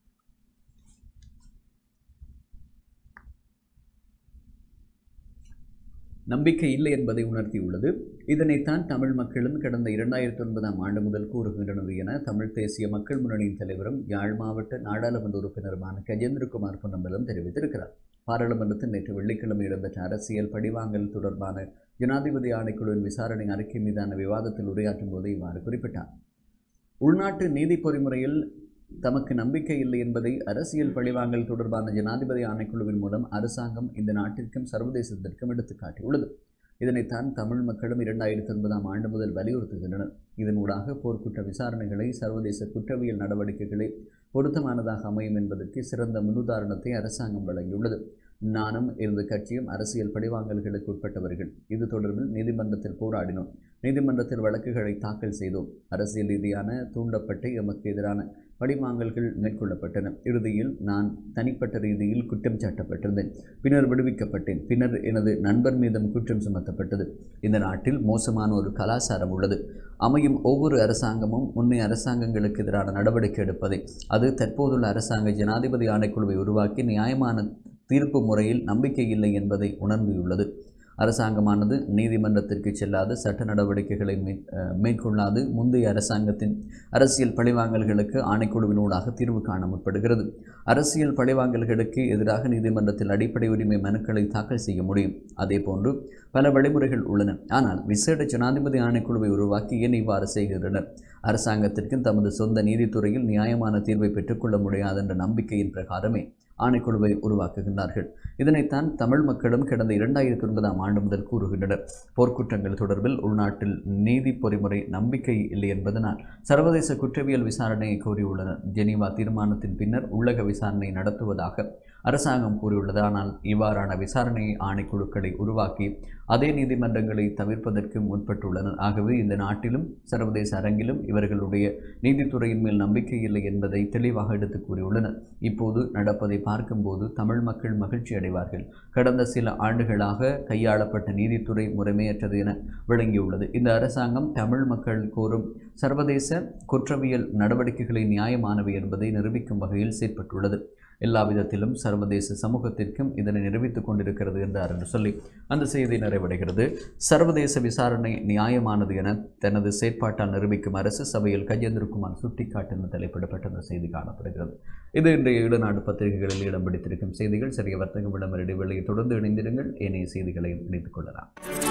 நம்பிக்கை இல்லை என்பதை உணர்த்தியுள்ளது இதனைத்தான் தமிழ் மக்களும் கடந்த இரண்டாயிரத்தி ஒன்பதாம் ஆண்டு முதல் கூறுகின்றனர் என தமிழ் தேசிய மக்கள் முன்னணியின் தலைவரும் யாழ் மாவட்ட நாடாளுமன்ற உறுப்பினருமான கஜேந்திரகுமார் பொன்னம்பலம் தெரிவித்திருக்கிறார் பாராளுமன்றத்தில் நேற்று வெள்ளிக்கிழமை இடம்பெற்ற அரசியல் படிவாங்கல் தொடர்பான ஜனாதிபதி ஆணைக்குழுவின் விசாரணை அறிக்கை மீதான விவாதத்தில் உரையாற்றும் போது இவ்வாறு குறிப்பிட்டார் உள்நாட்டு நீதி பொறிமுறையில் தமக்கு நம்பிக்கை இல்லை என்பதை அரசியல் பழிவாங்கல் தொடர்பான ஜனாதிபதி ஆணைக்குழுவின் மூலம் அரசாங்கம் இந்த நாட்டிற்கும் சர்வதேசத்திற்கும் எடுத்துக்காட்டியுள்ளது இதனைத்தான் தமிழ் மக்களும் இரண்டாயிரத்தி ஒன்பதாம் ஆண்டு முதல் வலியுறுத்துகின்றனர் இதனூடாக போர்க்குற்ற விசாரணைகளை சர்வதேச குற்றவியல் நடவடிக்கைகளை பொருத்தமானதாக அமையும் என்பதற்கு சிறந்த முன்னுதாரணத்தை அரசாங்கம் வழங்கியுள்ளது நானும் எனது கட்சியும் அரசியல் படிவாங்கல்களுக்கு உட்பட்டவர்கள் இது தொடர்பில் நீதிமன்றத்தில் போராடினோம் நீதிமன்றத்தில் வழக்குகளை தாக்கல் செய்தோம் அரசியல் ரீதியான தூண்டப்பட்டு எமக்கு எதிரான படிவாங்கல்கள் மேற்கொள்ளப்பட்டன இறுதியில் நான் தனிப்பட்ட ரீதியில் குற்றம் சாட்டப்பட்டிருந்தேன் பின்னர் விடுவிக்கப்பட்டேன் பின்னர் எனது நண்பர் மீதும் குற்றம் சுமத்தப்பட்டது இந்த நாட்டில் மோசமான ஒரு கலாச்சாரம் உள்ளது அமையும் ஒவ்வொரு அரசாங்கமும் முன்னைய அரசாங்கங்களுக்கு எதிரான நடவடிக்கை எடுப்பதை அது தற்போதுள்ள அரசாங்க ஜனாதிபதி ஆணைக்குழுவை உருவாக்கி நியாயமான தீர்ப்பு முறையில் நம்பிக்கை இல்லை என்பதை உணர்ந்துள்ளது அரசாங்கமானது நீதிமன்றத்திற்கு செல்லாது சட்ட நடவடிக்கைகளை மே அஹ் மேற்கொள்ளாது முந்தைய அரசாங்கத்தின் அரசியல் பழிவாங்கல்களுக்கு ஆணைக்குழுவினூடாக தீர்வு காண முற்படுகிறது அரசியல் பழிவாங்கல்களுக்கு எதிராக நீதிமன்றத்தில் அடிப்படை உரிமை மனுக்களை தாக்கல் செய்ய முடியும் அதேபோன்று பல வழிமுறைகள் உள்ளன ஆனால் விசேட ஜனாதிபதி ஆணைக்குழுவை உருவாக்கி ஏன் இவ்வாறு செய்கின்றனர் அரசாங்கத்திற்கும் தமது சொந்த நீதித்துறையில் நியாயமான தீர்வை பெற்றுக்கொள்ள முடியாது என்ற நம்பிக்கையின் பிரகாரமே ஆணைக்குழுவை உருவாக்குகின்றார்கள் இதனைத்தான் தமிழ் மக்களும் கடந்த இரண்டாயிரத்தி ஒன்பதாம் ஆண்டு முதல் கூறுகின்றனர் போர்க்குற்றங்கள் தொடர்பில் உள்நாட்டில் நீதி பொறிமுறை நம்பிக்கை இல்லை என்பதனால் சர்வதேச குற்றவியல் விசாரணையை கோரியுள்ளனர் ஜெனீவா தீர்மானத்தின் பின்னர் உள்ளக விசாரணை நடத்துவதாக அரசாங்கம் கூறியுள்ளது ஆனால் இவ்வாறான விசாரணை ஆணைக்குழுக்களை உருவாக்கி அதே நீதிமன்றங்களை தவிர்ப்பதற்கு முற்பட்டுள்ளனர் ஆகவே இந்த நாட்டிலும் சர்வதேச அரங்கிலும் இவர்களுடைய நீதித்துறையின் மேல் நம்பிக்கை இல்லை என்பதை தெளிவாக எடுத்து கூறியுள்ளனர் இப்போது நடப்பதை பார்க்கும்போது தமிழ் மக்கள் மகிழ்ச்சி அடைவார்கள் கடந்த சில ஆண்டுகளாக கையாளப்பட்ட நீதித்துறை முறைமையற்றது என விளங்கியுள்ளது இந்த அரசாங்கம் தமிழ் மக்கள் கோரும் சர்வதேச குற்றவியல் நடவடிக்கைகளை நியாயமானவை என்பதை நிரூபிக்கும் வகையில் செயற்பட்டுள்ளது எல்லா விதத்திலும் சர்வதேச சமூகத்திற்கும் இதனை நிரூபித்துக் கொண்டிருக்கிறது என்றார் என்று சொல்லி அந்த செய்தி நிறைவடைகிறது சர்வதேச விசாரணை நியாயமானது என தனது செயற்பாட்டால் நிரூபிக்கும் அரசு சபையில் கஜேந்திரகுமார் சுட்டிக்காட்டு என தலைப்பிடப்பட்ட அந்த செய்தி காணப்படுகிறது இது இன்றைய ஈடுநாடு பத்திரிகைகளில் இடம் பிடித்திருக்கும் செய்திகள் சிறிய வர்த்தக விளம்பர இடைவெளியை தொடர்ந்து இணைந்திருங்கள் ஏனைய செய்திகளையும் இணைத்துக் கொள்ளலாம்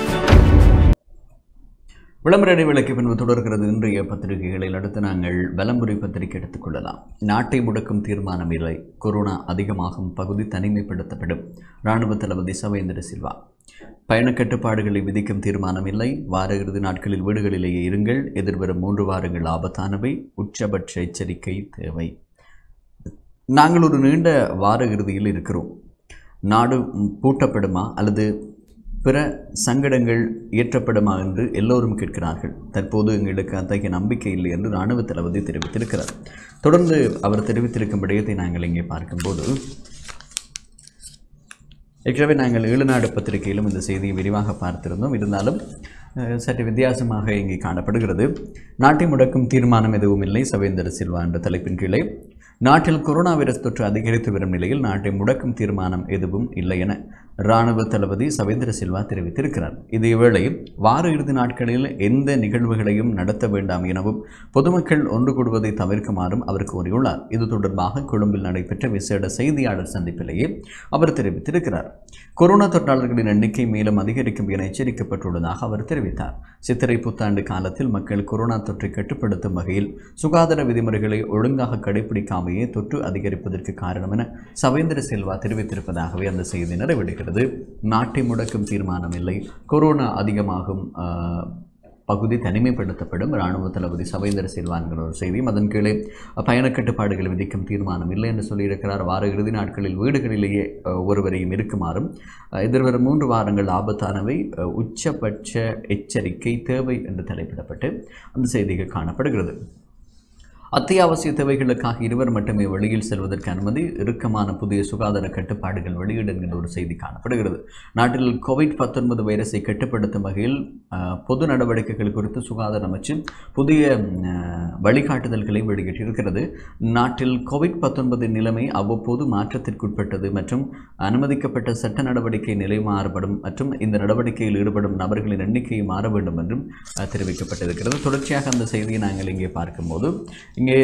விளம்பர இடைவேளைக்கு பின்பு தொடர்கிறது இன்றைய பத்திரிகைகளில் அடுத்து நாங்கள் வலம்புரி பத்திரிகை எடுத்துக்கொள்ளலாம் நாட்டை முடக்கும் தீர்மானம் இல்லை கொரோனா அதிகமாகும் பகுதி தனிமைப்படுத்தப்படும் இராணுவ தளபதி சவேந்திர சில்வா பயண கட்டுப்பாடுகளை விதிக்கும் தீர்மானம் இல்லை வார இறுதி நாட்களில் வீடுகளிலேயே இருங்கள் எதிர்வரும் மூன்று வாரங்கள் ஆபத்தானவை உச்சபட்ச எச்சரிக்கை தேவை நாங்கள் ஒரு நீண்ட வார இறுதியில் இருக்கிறோம் நாடு பூட்டப்படுமா அல்லது பிற சங்கடங்கள் இயற்றப்படுமா என்று எல்லோரும் கேட்கிறார்கள் தற்போது எங்களுக்கு அத்தகைய நம்பிக்கை இல்லை என்று இராணுவ தளபதி தெரிவித்திருக்கிறார் தொடர்ந்து அவர் தெரிவித்திருக்கும் விடயத்தை நாங்கள் இங்கே பார்க்கும்போது ஏற்கனவே நாங்கள் ஈழநாடு பத்திரிகையிலும் இந்த செய்தியை விரிவாக பார்த்திருந்தோம் இருந்தாலும் அஹ், சற்று வித்தியாசமாக இங்கே காணப்படுகிறது நாட்டை முடக்கும் தீர்மானம் எதுவும் இல்லை சவேந்திர சில்வா என்ற தலைப்பின் கீழே நாட்டில் கொரோனா வைரஸ் தொற்று அதிகரித்து வரும் நிலையில் நாட்டை முடக்கும் தீர்மானம் எதுவும் இல்லை என இராணுவ தளபதி சவேந்திர சில்வா தெரிவித்திருக்கிறார் இதேவேளை வார இறுதி நாட்களில் எந்த நிகழ்வுகளையும் நடத்த வேண்டாம் எனவும் பொதுமக்கள் ஒன்று கூடுவதை தவிர்க்குமாறும் அவர் கூறியுள்ளார் இது தொடர்பாக கொழும்பில் நடைபெற்ற விசேட செய்தியாளர் சந்திப்பிலேயே அவர் தெரிவித்திருக்கிறார் கொரோனா தொற்றாளர்களின் எண்ணிக்கை மேலும் அதிகரிக்கும் என எச்சரிக்கப்பட்டுள்ளதாக அவர் தெரிவித்தார் சித்திரை புத்தாண்டு காலத்தில் மக்கள் கொரோனா தொற்றை கட்டுப்படுத்தும் வகையில் சுகாதார விதிமுறைகளை ஒழுங்காக கடைபிடிக்காமையும் காரணமாகவே தொற்று அதிகரிப்பதற்கு காரணம் என சவேந்திர செல்வா தெரிவித்திருப்பதாகவே அந்த செய்தி நிறைவடைகிறது நாட்டை முடக்கும் தீர்மானம் இல்லை கொரோனா அதிகமாகும் ஆஹ், பகுதி தனிமைப்படுத்தப்படும் இராணுவ தளபதி சவேந்திர சில்வா என்கிற ஒரு செய்தியும் அதன் கீழே பயண கட்டுப்பாடுகள் விதிக்கும் தீர்மானம் இல்லை என்று சொல்லியிருக்கிறார் வார இறுதி நாட்களில் வீடுகளிலேயே அஹ், ஒருவரையும் இருக்குமாறும் அஹ், எதிர்வரும் மூன்று வாரங்கள் ஆபத்தானவை அஹ், உச்சபட்ச எச்சரிக்கை தேவை என்று தலைப்பிடப்பட்டு அந்த செய்திகள் காணப்படுகிறது அத்தியாவசிய தேவைகளுக்காக இருவர் மட்டுமே வெளியில் செல்வதற்கு அனுமதி இறுக்கமான புதிய சுகாதார கட்டுப்பாடுகள் வெளியீடு என்கின்ற ஒரு செய்தி காணப்படுகிறது நாட்டில் கோவிட் பத்தொன்பது வைரஸை கட்டுப்படுத்தும் வகையில் அஹ், பொது நடவடிக்கைகள் குறித்து சுகாதார அமைச்சு புதிய அஹ், வழிகாட்டுதல்களை வெளியிட்டிருக்கிறது நாட்டில் கோவிட் பத்தொன்பது நிலைமை அவ்வப்போது மாற்றத்திற்குட்பட்டது மற்றும் அனுமதிக்கப்பட்ட சட்ட நடவடிக்கை நிலை மாறுபடும் மற்றும் இந்த நடவடிக்கையில் ஈடுபடும் நபர்களின் எண்ணிக்கை மாற வேண்டும் என்றும் அஹ், தெரிவிக்கப்பட்டிருக்கிறது தொடர்ச்சியாக அந்த செய்தியை நாங்கள் இங்கே பார்க்கும்போது இங்கே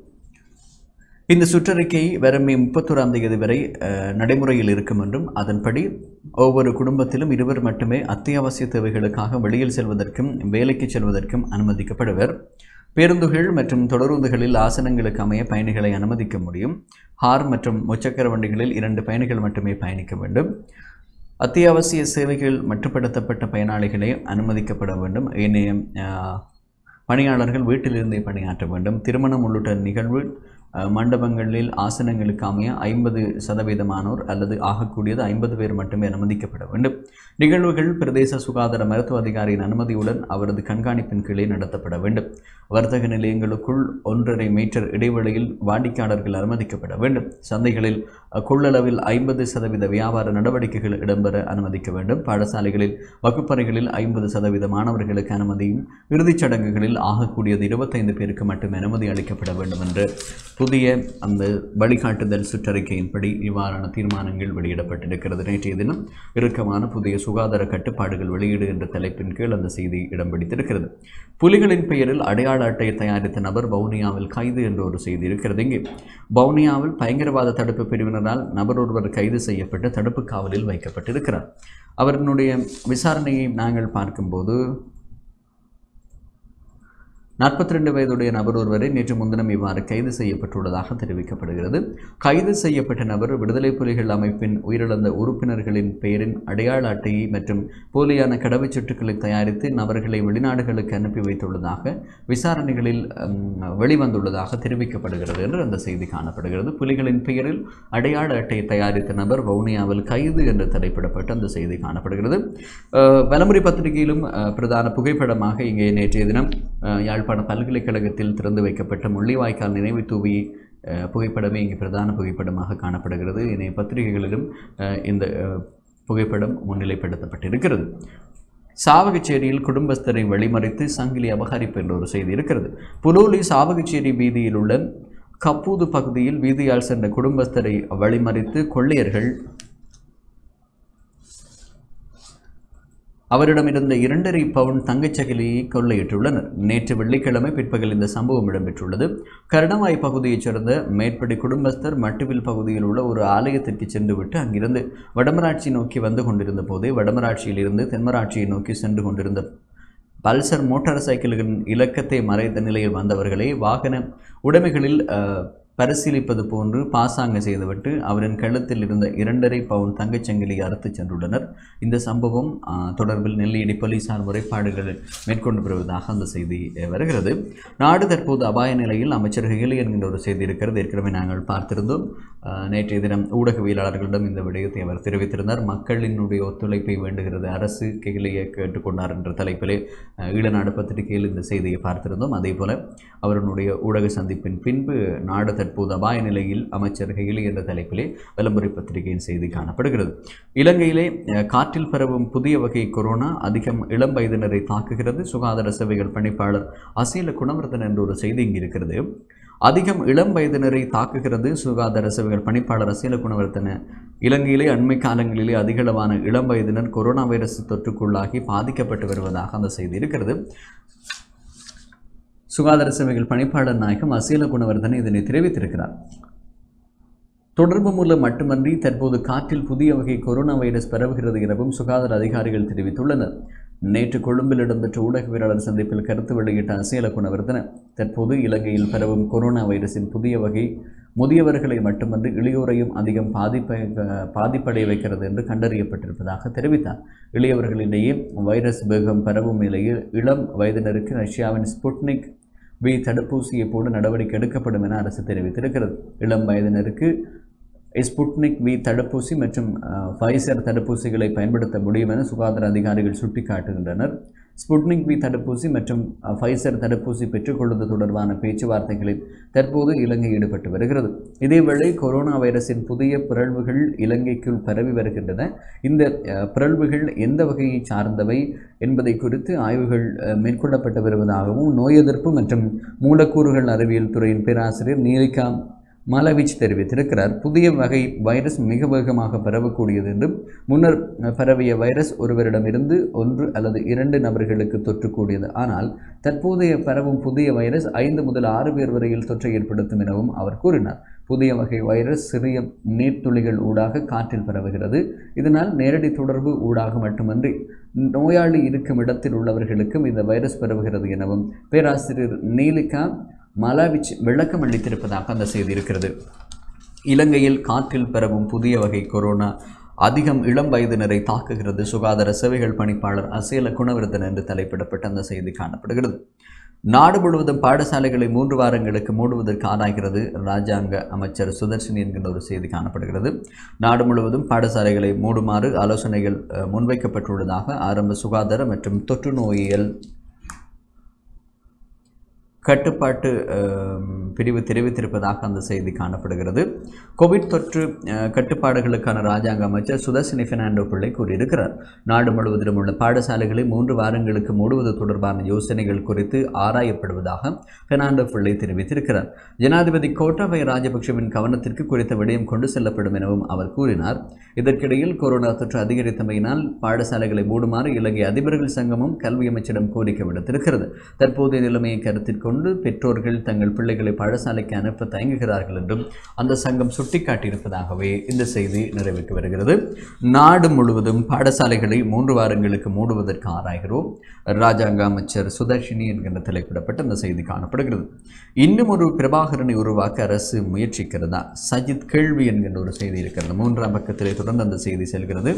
இந்த சுற்றறிக்கை வரும் மே முப்பத்தோராம் தேதி வரை அஹ், நடைமுறையில் இருக்கும் என்றும் அதன்படி ஒவ்வொரு குடும்பத்திலும் இருவர் மட்டுமே அத்தியாவசிய தேவைகளுக்காக வெளியில் செல்வதற்கும் வேலைக்கு செல்வதற்கும் அனுமதிக்கப்படுவர் பேருந்துகள் மற்றும் தொடருந்துகளில் ஆசனங்களுக்கு அமைய பயணிகளை அனுமதிக்க முடியும் ஹார் மற்றும் முச்சக்கர வண்டிகளில் இரண்டு பயணிகள் மட்டுமே பயணிக்க வேண்டும் அத்தியாவசிய சேவைகள் மட்டுப்படுத்தப்பட்ட பயனாளிகளே அனுமதிக்கப்பட வேண்டும் ஏனைய அஹ், பணியாளர்கள் வீட்டிலிருந்தே பணியாற்ற வேண்டும் திருமணம் உள்ளிட்ட நிகழ்வு அஹ், மண்டபங்களில் ஆசனங்களுக்கு அமைய ஐம்பது சதவீதமானோர் அல்லது ஆகக்கூடியது ஐம்பது பேர் மட்டுமே அனுமதிக்கப்பட வேண்டும் நிகழ்வுகள் பிரதேச சுகாதார மருத்துவ அதிகாரியின் அனுமதியுடன் அவரது கண்காணிப்பின் கீழே நடத்தப்பட வேண்டும் வர்த்தக நிலையங்களுக்குள் ஒன்றரை மீட்டர் இடைவெளியில் வாடிக்கையாளர்கள் அனுமதிக்கப்பட வேண்டும் சந்தைகளில் அஹ், கொள்ளளவில் ஐம்பது சதவீத வியாபார நடவடிக்கைகள் இடம்பெற அனுமதிக்க வேண்டும் பாடசாலைகளில் வகுப்பறைகளில் ஐம்பது சதவீத மாணவர்களுக்கு அனுமதியும் இறுதிச் சடங்குகளில் ஆகக்கூடியது இருபத்தைந்து பேருக்கு மட்டுமே அனுமதி அளிக்கப்பட வேண்டும் என்று புதிய அந்த வழிகாட்டுதல் சுற்றறிக்கையின்படி இவ்வாறான தீர்மானங்கள் வெளியிடப்பட்டிருக்கிறது நேற்றைய தினம் இறுக்கமான புதிய சுகாதார கட்டுப்பாடுகள் வெளியீடு என்ற தலைப்பின் கீழ் அந்த செய்தி இடம் பிடித்திருக்கிறது புலிகளின் பெயரில் அடையாள அட்டையை தயாரித்த நபர் வவுனியாவில் கைது என்ற ஒரு செய்தி இருக்கிறது இங்கே வவுனியாவில் பயங்கரவாத தடுப்பு பிரிவினரால் நபர் ஒருவர் கைது செய்யப்பட்டு தடுப்பு காவலில் வைக்கப்பட்டிருக்கிறார் அவரினுடைய விசாரணையை நாங்கள் பார்க்கும்போது நாற்பத்தி ரெண்டு வயதுடைய நபர் ஒருவரை நேற்று முன்தினம் இவ்வாறு கைது செய்யப்பட்டுள்ளதாக தெரிவிக்கப்படுகிறது கைது செய்யப்பட்ட நபர் விடுதலை புலிகள் அமைப்பின் உயிரிழந்த உறுப்பினர்களின் பெயரின் அடையாள அட்டையை மற்றும் போலியான கடவுச்சீட்டுகளை தயாரித்து நபர்களை வெளிநாடுகளுக்கு அனுப்பி வைத்துள்ளதாக விசாரணைகளில் ம், வெளிவந்துள்ளதாக தெரிவிக்கப்படுகிறது என்று அந்த செய்தி காணப்படுகிறது புலிகளின் பெயரில் அடையாள அட்டையை தயாரித்த நபர் வவுனியாவில் கைது என்று தலைப்பிடப்பட்டு அந்த செய்தி காணப்படுகிறது அஹ், வலமுறை பத்திரிகையிலும் அஹ், பிரதான புகைப்படமாக இங்கே நேற்றைய தினம் அஹ், யாழ்ப்பாண பல்கலைக்கழகத்தில் திறந்து வைக்கப்பட்ட முள்ளிவாய்க்கால் நினைவு தூவி அஹ், புகைப்படமே இங்கே பிரதான புகைப்படமாக காணப்படுகிறது இணைய பத்திரிகைகளிலும் அஹ், இந்த அஹ், புகைப்படம் முன்னிலைப்படுத்தப்பட்டிருக்கிறது சாவகச்சேரியில் குடும்பஸ்தரை வழிமறித்து சங்கிலி அபகரிப்பு என்ற ஒரு செய்தி இருக்கிறது புலோலி சாவகச்சேரி வீதியில் உள்ள கப்பூது பகுதியில் வீதியால் சென்ற குடும்பஸ்தரை வழிமறித்து கொள்ளையர்கள் அவரிடமிருந்த இரண்டரை பவுன் தங்கச்சகிலியை கொள்ளையிட்டுள்ளனர் நேற்று வெள்ளிக்கிழமை பிற்பகல் இந்த சம்பவம் இடம்பெற்றுள்ளது கருணவாய் பகுதியைச் சேர்ந்த மேற்படி குடும்பஸ்தர் மட்டுவில் பகுதியில் உள்ள ஒரு ஆலயத்திற்கு சென்றுவிட்டு அங்கிருந்து வடமராட்சி நோக்கி வந்து கொண்டிருந்த போதே வடமராட்சியில் இருந்து தென்மராட்சியை நோக்கி சென்று கொண்டிருந்த பல்சர் மோட்டார் சைக்கிள்களின் இலக்கத்தை மறைத்த நிலையில் வந்தவர்களை வாகன உடைமைகளில் அஹ், பரிசீலிப்பது போன்று பாசாங்க செய்துவிட்டு அவரின் கழுத்தில் இருந்த இரண்டரை பவுன் தங்கச்சங்கிலி அறுத்துச் சென்றுள்ளனர் இந்த சம்பவம் அஹ், தொடர்பில் நெல்லியடி போலீசார் முறைப்பாடுகள் மேற்கொண்டு வருவதாக அந்த செய்தி அஹ், வருகிறது நாடு தற்போது அபாய நிலையில் அமைச்சர் ஹெலி என்கின்ற ஒரு செய்தி இருக்கிறது ஏற்கனவே நாங்கள் பார்த்திருந்தோம் அஹ், நேற்றைய தினம் ஊடகவியலாளர்களிடம் இந்த விடயத்தை அவர் தெரிவித்திருந்தார் மக்களினுடைய ஒத்துழைப்பை வேண்டுகிறது அரசு கெகிலியை கேட்டுக்கொண்டார் என்ற தலைப்பிலே அஹ், ஈழநாடு பத்திரிகையில் இந்த செய்தியை பார்த்திருந்தோம் அதே போல அவருடைய ஊடக சந்திப்பின் பின்பு நாடு தற்போது அபாய நிலையில் அமைச்சர் ஹெகிலி என்ற தலைப்பிலே விளம்பர பத்திரிகையின் செய்தி காணப்படுகிறது இலங்கையிலே அஹ், காற்றில் பரவும் புதிய வகை கொரோனா அதிகம் இளம் வயதினரை தாக்குகிறது சுகாதார சேவைகள் பணிப்பாளர் அசீல குணவர்தன் என்ற ஒரு செய்தி இங்கு இருக்கிறது அதிகம் இளம் வயதினரை தாக்குகிறது சுகாதார சேவைகள் பணிப்பாளர் அசீல குணவர்த்தன இலங்கையிலே அண்மை காலங்களிலே அதிகளவான இளம் வயதினர் கொரோனா வைரஸ் தொற்றுக்குள்ளாகி பாதிக்கப்பட்டு வருவதாக அந்த செய்தி இருக்கிறது சுகாதார சேவைகள் பணிப்பாளர் நாயகம் அசீல குணவர்தன் இதனை தெரிவித்திருக்கிறார் தொடர்பு மூலம் மட்டுமன்றி தற்போது காற்றில் புதிய வகை கொரோனா வைரஸ் பரவுகிறது எனவும் சுகாதார அதிகாரிகள் தெரிவித்துள்ளனர் நேற்று கொழும்பில் இடம்பெற்ற ஊடகவியலாளர் சந்திப்பில் கருத்து வெளியிட்ட அசேல குணவர்தன தற்போது இலங்கையில் பரவும் கொரோனா வைரஸின் புதிய வகை முதியவர்களை மட்டுமன்றி இளையோரையும் அதிகம் பாதிப்பை பாதிப்படைய வைக்கிறது என்று கண்டறியப்பட்டிருப்பதாக தெரிவித்தார் இளையவர்களிடையே வைரஸ் வேகம் பரவும் நிலையில் இளம் வயதினருக்கு ரஷ்யாவின் ஸ்புட்னிக் வி தடுப்பூசியை போட நடவடிக்கை எடுக்கப்படும் என அரசு தெரிவித்திருக்கிறது இளம் வயதினருக்கு ஸ்புட்னிக் வி தடுப்பூசி மற்றும் அஹ், ஃபைசர் தடுப்பூசிகளை பயன்படுத்த முடியும் என சுகாதார அதிகாரிகள் சுட்டிக்காட்டுகின்றனர் ஸ்புட்னிக் வி தடுப்பூசி மற்றும் அஹ், ஃபைசர் தடுப்பூசி பெற்றுக்கொள்வது தொடர்பான பேச்சுவார்த்தைகளில் தற்போது இலங்கை ஈடுபட்டு வருகிறது இதேவேளை கொரோனா வைரஸின் புதிய பிறழ்வுகள் இலங்கைக்குள் பரவி வருகின்றன இந்த அஹ், பிறழ்வுகள் எந்த வகையை சார்ந்தவை என்பதை குறித்து ஆய்வுகள் அஹ், மேற்கொள்ளப்பட்டு வருவதாகவும் நோய் எதிர்ப்பு மற்றும் மூலக்கூறுகள் அறிவியல் துறையின் பேராசிரியர் நீலிகா மலவிச் தெரிவித்திருக்கிறார் புதிய வகை வைரஸ் மிக வேகமாக பரவக்கூடியது என்றும் முன்னர் பரவிய வைரஸ் ஒருவரிடமிருந்து ஒன்று அல்லது இரண்டு நபர்களுக்கு தொற்றக்கூடியது ஆனால் தற்போதைய பரவும் புதிய வைரஸ் ஐந்து முதல் ஆறு பேர் வரையில் தொற்றை ஏற்படுத்தும் எனவும் அவர் கூறினார் புதிய வகை வைரஸ் சிறிய நீர்த்துளிகள் ஊடாக காற்றில் பரவுகிறது இதனால் நேரடி தொடர்பு ஊடாக மட்டுமன்றி நோயாளி இருக்கும் இடத்தில் உள்ளவர்களுக்கும் இந்த வைரஸ் பரவுகிறது எனவும் பேராசிரியர் நீலிகா மலாவிச் விளக்கம் அளித்திருப்பதாக அந்த செய்தி இருக்கிறது இலங்கையில் காற்றில் பரவும் புதிய வகை கொரோனா அதிகம் இளம் வயதினரை தாக்குகிறது சுகாதார சேவைகள் பணிப்பாளர் அசேல குணவர்தன் என்று தலைப்பிடப்பட்ட அந்த செய்தி காணப்படுகிறது நாடு முழுவதும் பாடசாலைகளை மூன்று வாரங்களுக்கு மூடுவதற்கு ஆராய்கிறது ராஜாங்க அமைச்சர் சுதர்ஷினி என்கின்ற ஒரு செய்தி காணப்படுகிறது நாடு முழுவதும் பாடசாலைகளை மூடுமாறு ஆலோசனைகள் அஹ், முன்வைக்கப்பட்டுள்ளதாக ஆரம்ப சுகாதார மற்றும் தொற்று நோயியல் கட்டுப்பாட்டு அஹ், பிரிவு தெரிவித்திருப்பதாக அந்த செய்தி காணப்படுகிறது கோவிட் தொற்று அஹ், கட்டுப்பாடுகளுக்கான ராஜாங்க அமைச்சர் சுதர்சினி பெர்னாண்டோ பிள்ளை கூறியிருக்கிறார் நாடு முழுவதிலும் உள்ள பாடசாலைகளை மூன்று வாரங்களுக்கு மூடுவது தொடர்பான யோசனைகள் குறித்து ஆராயப்படுவதாக பெர்னாண்டோ பிள்ளை தெரிவித்திருக்கிறார் ஜனாதிபதி கோட்டாபய ராஜபக்ஷவின் கவனத்திற்கு குறித்த விடயம் கொண்டு செல்லப்படும் எனவும் அவர் கூறினார் இதற்கிடையில் கொரோனா தொற்று அதிகரித்தமையினால் பாடசாலைகளை மூடுமாறு இலங்கை அதிபர்கள் சங்கமும் கல்வி அமைச்சிடம் கோரிக்கை விடுத்திருக்கிறது தற்போதைய நிலைமையை கருத்தில் கொண்டு பெற்றோர்கள் தங்கள் பிள்ளைகளை பாடசாலைக்கு அனுப்ப தயங்குகிறார்கள் என்றும் அந்த சங்கம் சுட்டிக்காட்டியிருப்பதாகவே இந்த செய்தி நிறைவுக்கு வருகிறது நாடு முழுவதும் பாடசாலைகளை மூன்று வாரங்களுக்கு மூடுவதற்கு ஆராய்கிறோம் ராஜாங்க அமைச்சர் சுதர்ஷினி என்கின்ற தலைப்பிடப்பட்ட அந்த செய்தி காணப்படுகிறது இன்னும் ஒரு பிரபாகரனை உருவாக்க அரசு முயற்சிக்கிறதா சஜித் கேள்வி என்கின்ற ஒரு செய்தி இருக்கிறது மூன்றாம் பக்கத்திலே தொடர்ந்து அந்த செய்தி செல்கிறது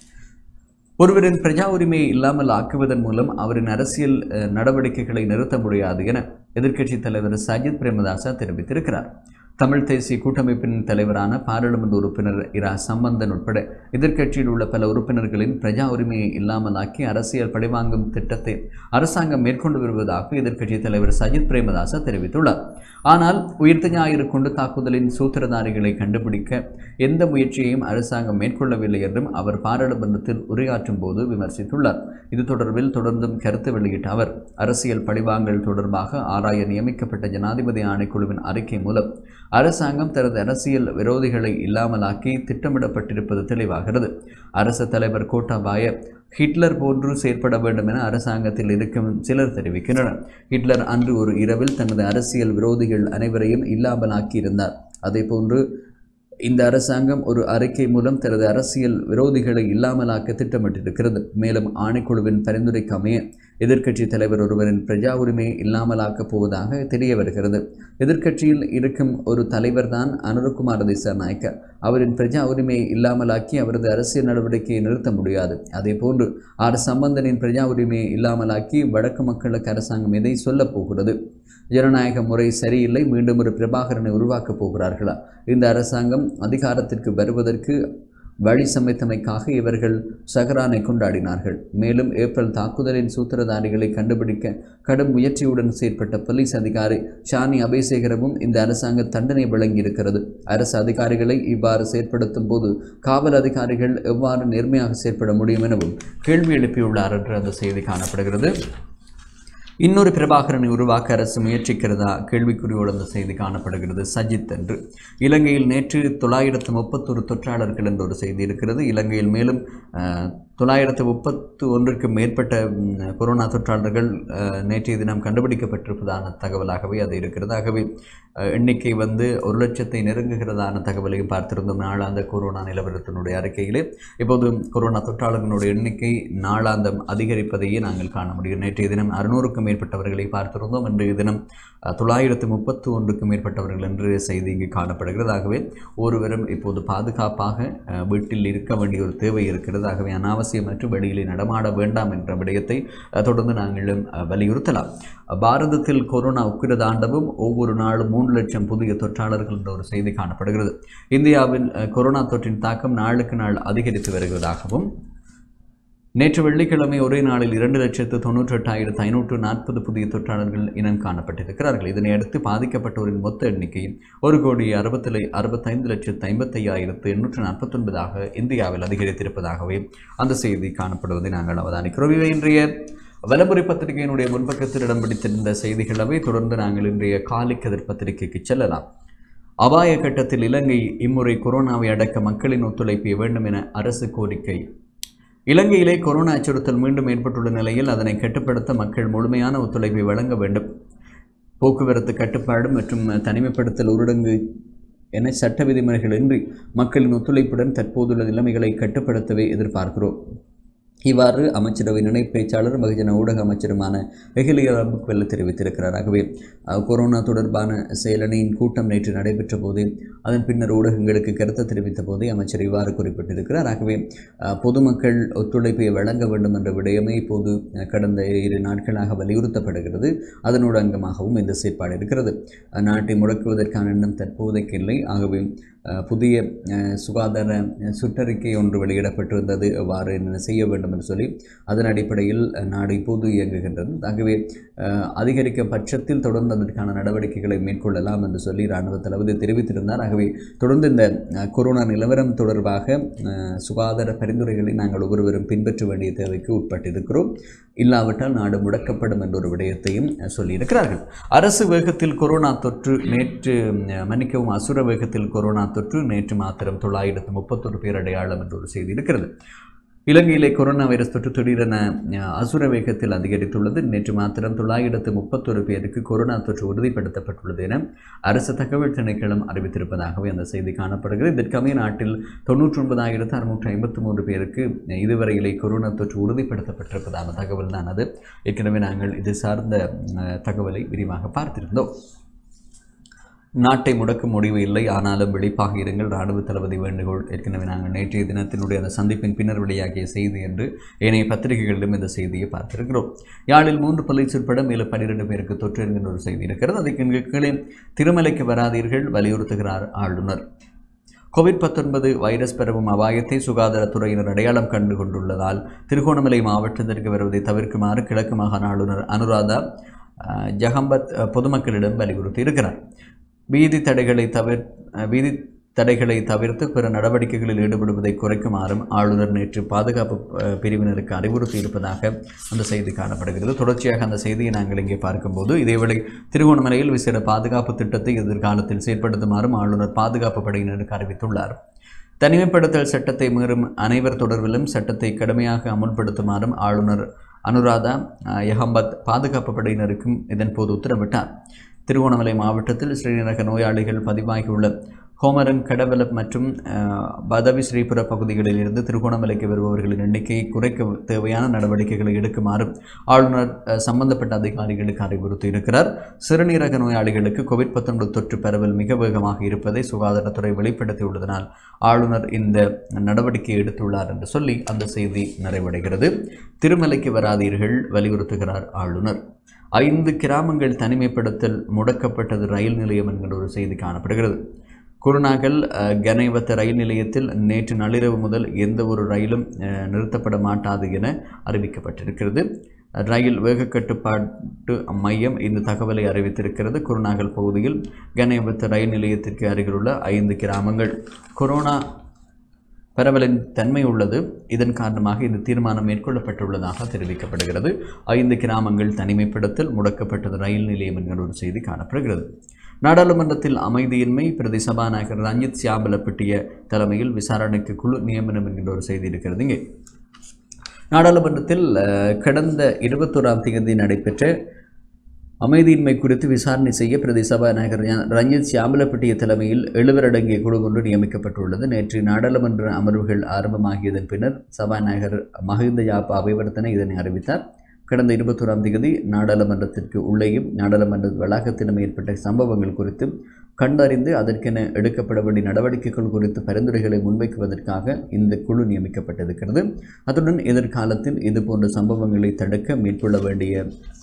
ஒருவரின் பிரஜா உரிமையை இல்லாமல் ஆக்குவதன் மூலம் அவரின் அரசியல் அஹ், நடவடிக்கைகளை நிறுத்த முடியாது என எதிர்க்கட்சித் தலைவர் சஜித் பிரேமதாசா தெரிவித்திருக்கிறார் தமிழ் தேசிய கூட்டமைப்பின் தலைவரான பாராளுமன்ற உறுப்பினர் இரா சம்பந்தன் உட்பட எதிர்க்கட்சியில் உள்ள பல உறுப்பினர்களின் பிரஜா உரிமையை இல்லாமலாக்கி அரசியல் பழிவாங்கும் திட்டத்தை அரசாங்கம் மேற்கொண்டு வருவதாக எதிர்க்கட்சித் தலைவர் சஜித் பிரேமதாசா தெரிவித்துள்ளார் ஆனால் உயிர்த்த ஞாயிறு கொண்டு தாக்குதலின் சூத்திரதாரிகளை கண்டுபிடிக்க எந்த முயற்சியையும் அரசாங்கம் மேற்கொள்ளவில்லை என்றும் அவர் பாராளுமன்றத்தில் உரையாற்றும் போது விமர்சித்துள்ளார் இது தொடர்பில் தொடர்ந்தும் கருத்து வெளியிட்ட அவர் அரசியல் பழிவாங்கல் தொடர்பாக ஆராய நியமிக்கப்பட்ட ஜனாதிபதி ஆணைக்குழுவின் அறிக்கை மூலம் அரசாங்கம் தனது அரசியல் விரோதிகளை இல்லாமலாக்கி திட்டமிடப்பட்டிருப்பது தெளிவாகிறது அரசு தலைவர் கோட்டாபாய ஹிட்லர் போன்று செயற்பட வேண்டும் என அரசாங்கத்தில் இருக்கும் சிலர் தெரிவிக்கின்றனர் ஹிட்லர் அன்று ஒரு இரவில் தனது அரசியல் விரோதிகள் அனைவரையும் இல்லாமலாக்கியிருந்தார் அதேபோன்று இந்த அரசாங்கம் ஒரு அறிக்கை மூலம் தனது அரசியல் விரோதிகளை இல்லாமலாக்க திட்டமிட்டிருக்கிறது மேலும் ஆணைக்குழுவின் பரிந்துரைக்கு அமைய எதிர்க்கட்சி தலைவர் ஒருவரின் பிரஜா உரிமையை இல்லாமலாக்கப் போவதாக தெரிய வருகிறது எதிர்க்கட்சியில் இருக்கும் ஒரு தலைவர்தான் அனுரகுமார் திசாநாயக்க அவரின் பிரஜா உரிமையை இல்லாமலாக்கி அவரது அரசியல் நடவடிக்கையை நிறுத்த முடியாது அதேபோன்று ஆர் சம்பந்தனின் பிரஜா உரிமையை இல்லாமலாக்கி வடக்கு மக்களுக்கு அரசாங்கம் எதை சொல்லப் போகிறது ஜனநாயக முறை சரியில்லை மீண்டும் ஒரு பிரபாகரனை உருவாக்கப் போகிறார்களா இந்த அரசாங்கம் அதிகாரத்திற்கு வருவதற்கு வழி சமைத்தமைக்காக இவர்கள் சஹரானை கொண்டாடினார்கள் மேலும் ஏப்ரல் தாக்குதலின் சூத்திரதாரிகளை கண்டுபிடிக்க கடும் முயற்சியுடன் செயற்பட்ட போலீஸ் அதிகாரி ஷானி அபேசேகரவும் இந்த அரசாங்க தண்டனை வழங்கியிருக்கிறது அரசு அதிகாரிகளை இவ்வாறு செயற்படுத்தும் போது காவல் அதிகாரிகள் எவ்வாறு நேர்மையாக செயற்பட முடியும் எனவும் கேள்வி எழுப்பியுள்ளார் என்று அந்த செய்தி காணப்படுகிறது இன்னொரு பிரபாகரனை உருவாக்க அரசு முயற்சிக்கிறதா கேள்விக்குறியோடு அந்த செய்தி காணப்படுகிறது சஜித் என்று இலங்கையில் நேற்று தொள்ளாயிரத்து முப்பத்தொரு தொற்றாளர்கள் என்ற ஒரு செய்தி இருக்கிறது இலங்கையில் மேலும் அஹ், தொள்ளாயிரத்து முப்பத்து ஒன்றுக்கும் மேற்பட்ட ம், கொரோனா தொற்றாளர்கள் அஹ், நேற்றைய தினம் கண்டுபிடிக்கப்பட்டிருப்பதான தகவலாகவே அது இருக்கிறது ஆகவே அஹ், எண்ணிக்கை வந்து ஒரு லட்சத்தை நெருங்குகிறதான தகவலையும் பார்த்திருந்தோம் நாளாந்த கொரோனா நிலவரத்தினுடைய அறிக்கையிலே இப்போது கொரோனா தொற்றாளர்களுடைய எண்ணிக்கை நாளாந்தம் அதிகரிப்பதையே நாங்கள் காண முடியும் நேற்றைய தினம் அறுநூறுக்கும் மேற்பட்டவர்களை பார்த்திருந்தோம் இன்றைய தினம் அஹ், தொள்ளாயிரத்து முப்பத்து ஒன்றுக்கும் மேற்பட்டவர்கள் என்று செய்தி இங்கு காணப்படுகிறது ஆகவே ஒருவரும் இப்போது பாதுகாப்பாக அஹ், வீட்டில் இருக்க வேண்டிய ஒரு தேவை இருக்கிறது ஆகவே அனாவசியமற்று வெளியிலே நடமாட வேண்டாம் என்ற விடயத்தை அஹ், தொடர்ந்து நாங்களும் அஹ், வலியுறுத்தலாம் பாரதத்தில் கொரோனா உக்கிரதாண்டவும் ஒவ்வொரு நாளும் மூன்று லட்சம் புதிய தொற்றாளர்கள் என்ற ஒரு செய்தி காணப்படுகிறது இந்தியாவில் அஹ், கொரோனா தொற்றின் தாக்கம் நாளுக்கு நாள் அதிகரித்து வருகிறதாகவும் நேற்று வெள்ளிக்கிழமை ஒரே நாளில் இரண்டு லட்சத்து தொண்ணூற்றெட்டாயிரத்து ஐநூற்று நாற்பது புதிய தொற்றாளர்கள் இனம் காணப்பட்டிருக்கிறார்கள் இதனையடுத்து பாதிக்கப்பட்டோரின் மொத்த எண்ணிக்கை ஒரு கோடி அறுபத்தி அறுபத்தைந்து லட்சத்து ஐம்பத்தையாயிரத்து எண்ணூற்று நாற்பத்தொன்பதாக இந்தியாவில் அதிகரித்திருப்பதாகவே அந்த செய்தி காணப்படுவதை நாங்கள் அவதானிக்கிறோம் இவை இன்றைய வலமுறை பத்திரிகையினுடைய முன்பக்கத்தில் இடம் பிடித்திருந்த செய்திகளவை தொடர்ந்து நாங்கள் இன்றைய காலிக்கதிர் பத்திரிகைக்கு செல்லலாம் அபாய கட்டத்தில் இலங்கை இம்முறை கொரோனாவை அடக்க மக்களின் ஒத்துழைப்பை வேண்டும் என அரசு கோரிக்கை இலங்கையிலே கொரோனா அச்சுறுத்தல் மீண்டும் ஏற்பட்டுள்ள நிலையில் அதனை கட்டுப்படுத்த மக்கள் முழுமையான ஒத்துழைப்பை வழங்க வேண்டும் போக்குவரத்து கட்டுப்பாடு மற்றும் தனிமைப்படுத்தல் ஊரடங்கு என சட்ட விதிமுறைகள் இன்றி மக்களின் ஒத்துழைப்புடன் தற்போதுள்ள நிலைமைகளை கட்டுப்படுத்தவே எதிர்பார்க்கிறோம் இவ்வாறு அமைச்சரவை இணை பேச்சாளர் பகுஜன ஊடக அமைச்சருமான வெகிலிய வெல்ல தெரிவித்திருக்கிறார் ஆகவே அஹ், கொரோனா தொடர்பான செயலணியின் கூட்டம் நேற்று நடைபெற்ற போதே அதன் பின்னர் ஊடகங்களுக்கு கருத்து தெரிவித்த போதே அமைச்சர் இவ்வாறு குறிப்பிட்டிருக்கிறார் ஆகவே அஹ், பொதுமக்கள் ஒத்துழைப்பை வழங்க வேண்டும் என்ற விடயமே இப்போது அஹ், கடந்த இரு நாட்களாக வலியுறுத்தப்படுகிறது அதனோடு அங்கமாகவும் இந்த செயற்பாடு இருக்கிறது அஹ், நாட்டை முடக்குவதற்கான எண்ணம் தற்போதைக்கு இல்லை ஆகவே அஹ், புதிய அஹ், சுகாதார அஹ், சுற்றறிக்கை ஒன்று வெளியிடப்பட்டிருந்தது எவ்வாறு என்ன செய்ய வேண்டும் என்று சொல்லி அதன் அடிப்படையில் அஹ், நாடு இப்போது இயங்குகின்றது ஆகவே அஹ், அதிகரிக்க பட்சத்தில் தொடர்ந்து அதற்கான நடவடிக்கைகளை மேற்கொள்ளலாம் என்று சொல்லி இராணுவ தளபதி தெரிவித்திருந்தார் ஆகவே தொடர்ந்து இந்த அஹ், கொரோனா நிலவரம் தொடர்பாக அஹ், சுகாதார பரிந்துரைகளை நாங்கள் ஒவ்வொருவரும் பின்பற்ற வேண்டிய தேவைக்கு உட்பட்டிருக்கிறோம் இல்லாவிட்டால் நாடு முடக்கப்படும் என்ற ஒரு விடயத்தையும் அஹ், சொல்லியிருக்கிறார்கள் அரசு வேகத்தில் கொரோனா தொற்று நேற்று அஹ், மன்னிக்கவும் அசுர வேகத்தில் கொரோனா தொற்று நேற்று மாத்திரம் தொள்ளாயிரத்து முப்பத்தொரு பேர் அடையாளம் என்ற ஒரு செய்தி இருக்கிறது இலங்கையிலே கொரோனா வைரஸ் தொற்று திடீரென அஹ், அசுர வேகத்தில் அதிகரித்துள்ளது நேற்று மாத்திரம் தொள்ளாயிரத்து முப்பத்தொரு பேருக்கு கொரோனா தொற்று உறுதிப்படுத்தப்பட்டுள்ளது என அரசு தகவல் திணைக்களம் அறிவித்திருப்பதாகவே அந்த செய்தி காணப்படுகிறது இதற்கமைய நாட்டில் தொண்ணூற்றி ஒன்பதாயிரத்து அறுநூற்றி ஐம்பத்தி மூன்று பேருக்கு அஹ், இதுவரையிலே கொரோனா தொற்று உறுதிப்படுத்தப்பட்டிருப்பதான தகவல் தான் அது ஏற்கனவே நாங்கள் இது சார்ந்த அஹ், தகவலை விரிவாக பார்த்திருந்தோம் நாட்டை முடக்கும் முடிவு இல்லை ஆனாலும் விழிப்பாக இருங்கள் இராணுவ தளபதி வேண்டுகோள் ஏற்கனவே நாங்கள் நேற்றைய தினத்தினுடைய அந்த சந்திப்பின் பின்னர் வெளியாகிய செய்தி என்று ஏனைய பத்திரிகைகளிலும் இந்த செய்தியை பார்த்திருக்கிறோம் யாழில் மூன்று போலீஸ் உட்பட மேலும் பன்னிரண்டு பேருக்கு தொற்று என்கின்ற ஒரு செய்தி இருக்கிறது அதுக்கு கீழே திருமலைக்கு வராதீர்கள் வலியுறுத்துகிறார் ஆளுநர் கோவிட் பத்தொன்பது வைரஸ் பரவும் அபாயத்தை சுகாதாரத்துறையினர் அடையாளம் கண்டு கொண்டுள்ளதால் திருகோணமலை மாவட்டத்திற்கு வருவதை தவிர்க்குமாறு கிழக்கு மாகாண ஆளுநர் அனுராதா அஹ், ஜஹம்பத் அஹ், பொதுமக்களிடம் வலியுறுத்தி இருக்கிறார் வீதி தடைகளை தவிர அஹ், வீதி தடைகளை தவிர்த்து பிற நடவடிக்கைகளில் ஈடுபடுவதை குறைக்குமாறும் ஆளுநர் நேற்று பாதுகாப்பு அஹ், பிரிவினருக்கு அறிவுறுத்தி இருப்பதாக அந்த செய்தி காணப்படுகிறது தொடர்ச்சியாக அந்த செய்தியை நாங்கள் இங்கே பார்க்கும்போது இதேவேளை திருகோணமலையில் விசேட பாதுகாப்பு திட்டத்தை எதிர்காலத்தில் செயற்படுத்துமாறும் ஆளுநர் பாதுகாப்பு படையினருக்கு அறிவித்துள்ளார் தனிமைப்படுத்தல் சட்டத்தை மீறும் அனைவர் தொடர்பிலும் சட்டத்தை கடுமையாக அமுல்படுத்துமாறும் ஆளுநர் அனுராதா அஹ், யஹம்பத் பாதுகாப்பு படையினருக்கும் இதன்போது உத்தரவிட்டார் திருகோணமலை மாவட்டத்தில் ஸ்ரீநரக நோயாளிகள் பதிவாகியுள்ள ஹோமரன் கடவலப் மற்றும் அஹ், பதவி ஸ்ரீபுர பகுதிகளில் இருந்து திருகோணமலைக்கு வருபவர்களின் எண்ணிக்கையை குறைக்க தேவையான நடவடிக்கைகளை எடுக்குமாறும் ஆளுநர் அஹ், சம்பந்தப்பட்ட அதிகாரிகளுக்கு அறிவுறுத்தி இருக்கிறார் சிறுநீரக நோயாளிகளுக்கு கோவிட் பத்தொன்பது தொற்று பரவல் மிக வேகமாக இருப்பதை சுகாதாரத்துறை வெளிப்படுத்தியுள்ளதனால் ஆளுநர் இந்த நடவடிக்கையை எடுத்துள்ளார் என்று சொல்லி அந்த செய்தி நிறைவடைகிறது திருமலைக்கு வராதீர்கள் வலியுறுத்துகிறார் ஆளுநர் ஐந்து கிராமங்கள் தனிமைப்படுத்தல் முடக்கப்பட்டது ரயில் நிலையம் என்கிற ஒரு செய்தி காணப்படுகிறது குருநாகல் அஹ், கனைவத்த ரயில் நிலையத்தில் நேற்று நள்ளிரவு முதல் எந்த ஒரு ரயிலும் அஹ், நிறுத்தப்பட மாட்டாது என அறிவிக்கப்பட்டிருக்கிறது ரயில் வேக கட்டுப்பாட்டு மையம் இந்த தகவலை அறிவித்திருக்கிறது குருநாகல் பகுதியில் கனைவத்த ரயில் நிலையத்திற்கு அருகிலுள்ள ஐந்து கிராமங்கள் கொரோனா பரவலின் தன்மை உள்ளது இதன் காரணமாக இந்த தீர்மானம் மேற்கொள்ளப்பட்டுள்ளதாக தெரிவிக்கப்படுகிறது ஐந்து கிராமங்கள் தனிமைப்படுத்தல் முடக்கப்பட்டது ரயில் நிலையம் என்கிற ஒரு செய்தி காணப்படுகிறது நாடாளுமன்றத்தில் அமைதியின்மை பிரதி சபாநாயகர் ரஞ்சித் சியாமலப்பட்டிய தலைமையில் விசாரணைக்கு குழு நியமனம் என்கின்ற ஒரு செய்தி இருக்கிறது இங்கே நாடாளுமன்றத்தில் அஹ், கடந்த இருபத்தோராம் தேதி நடைபெற்ற அமைதியின்மை குறித்து விசாரணை செய்ய பிரதி சபாநாயகர் ர- ரஞ்சித் சியாமலப்பட்டிய தலைமையில் எழுவர் அடங்கிய குழு ஒன்று நியமிக்கப்பட்டுள்ளது நேற்று நாடாளுமன்ற அமர்வுகள் ஆரம்பமாகியதன் பின்னர் சபாநாயகர் மஹிந்த யாப்பா அபிவர்த்தனை இதனை அறிவித்தார் கடந்த இருபத்தோராம் தேதி நாடாளுமன்றத்திற்கு உள்ளேயும் நாடாளுமன்ற வளாகத்திலும் ஏற்பட்ட சம்பவங்கள் குறித்து கண்டறிந்து அதற்கென எடுக்கப்பட வேண்டிய நடவடிக்கைகள் குறித்து பரிந்துரைகளை முன்வைக்குவதற்காக இந்த குழு நியமிக்கப்பட்டிருக்கிறது அத்துடன் எதிர்காலத்தில் இதுபோன்ற சம்பவங்களை தடுக்க மேற்கொள்ள வேண்டிய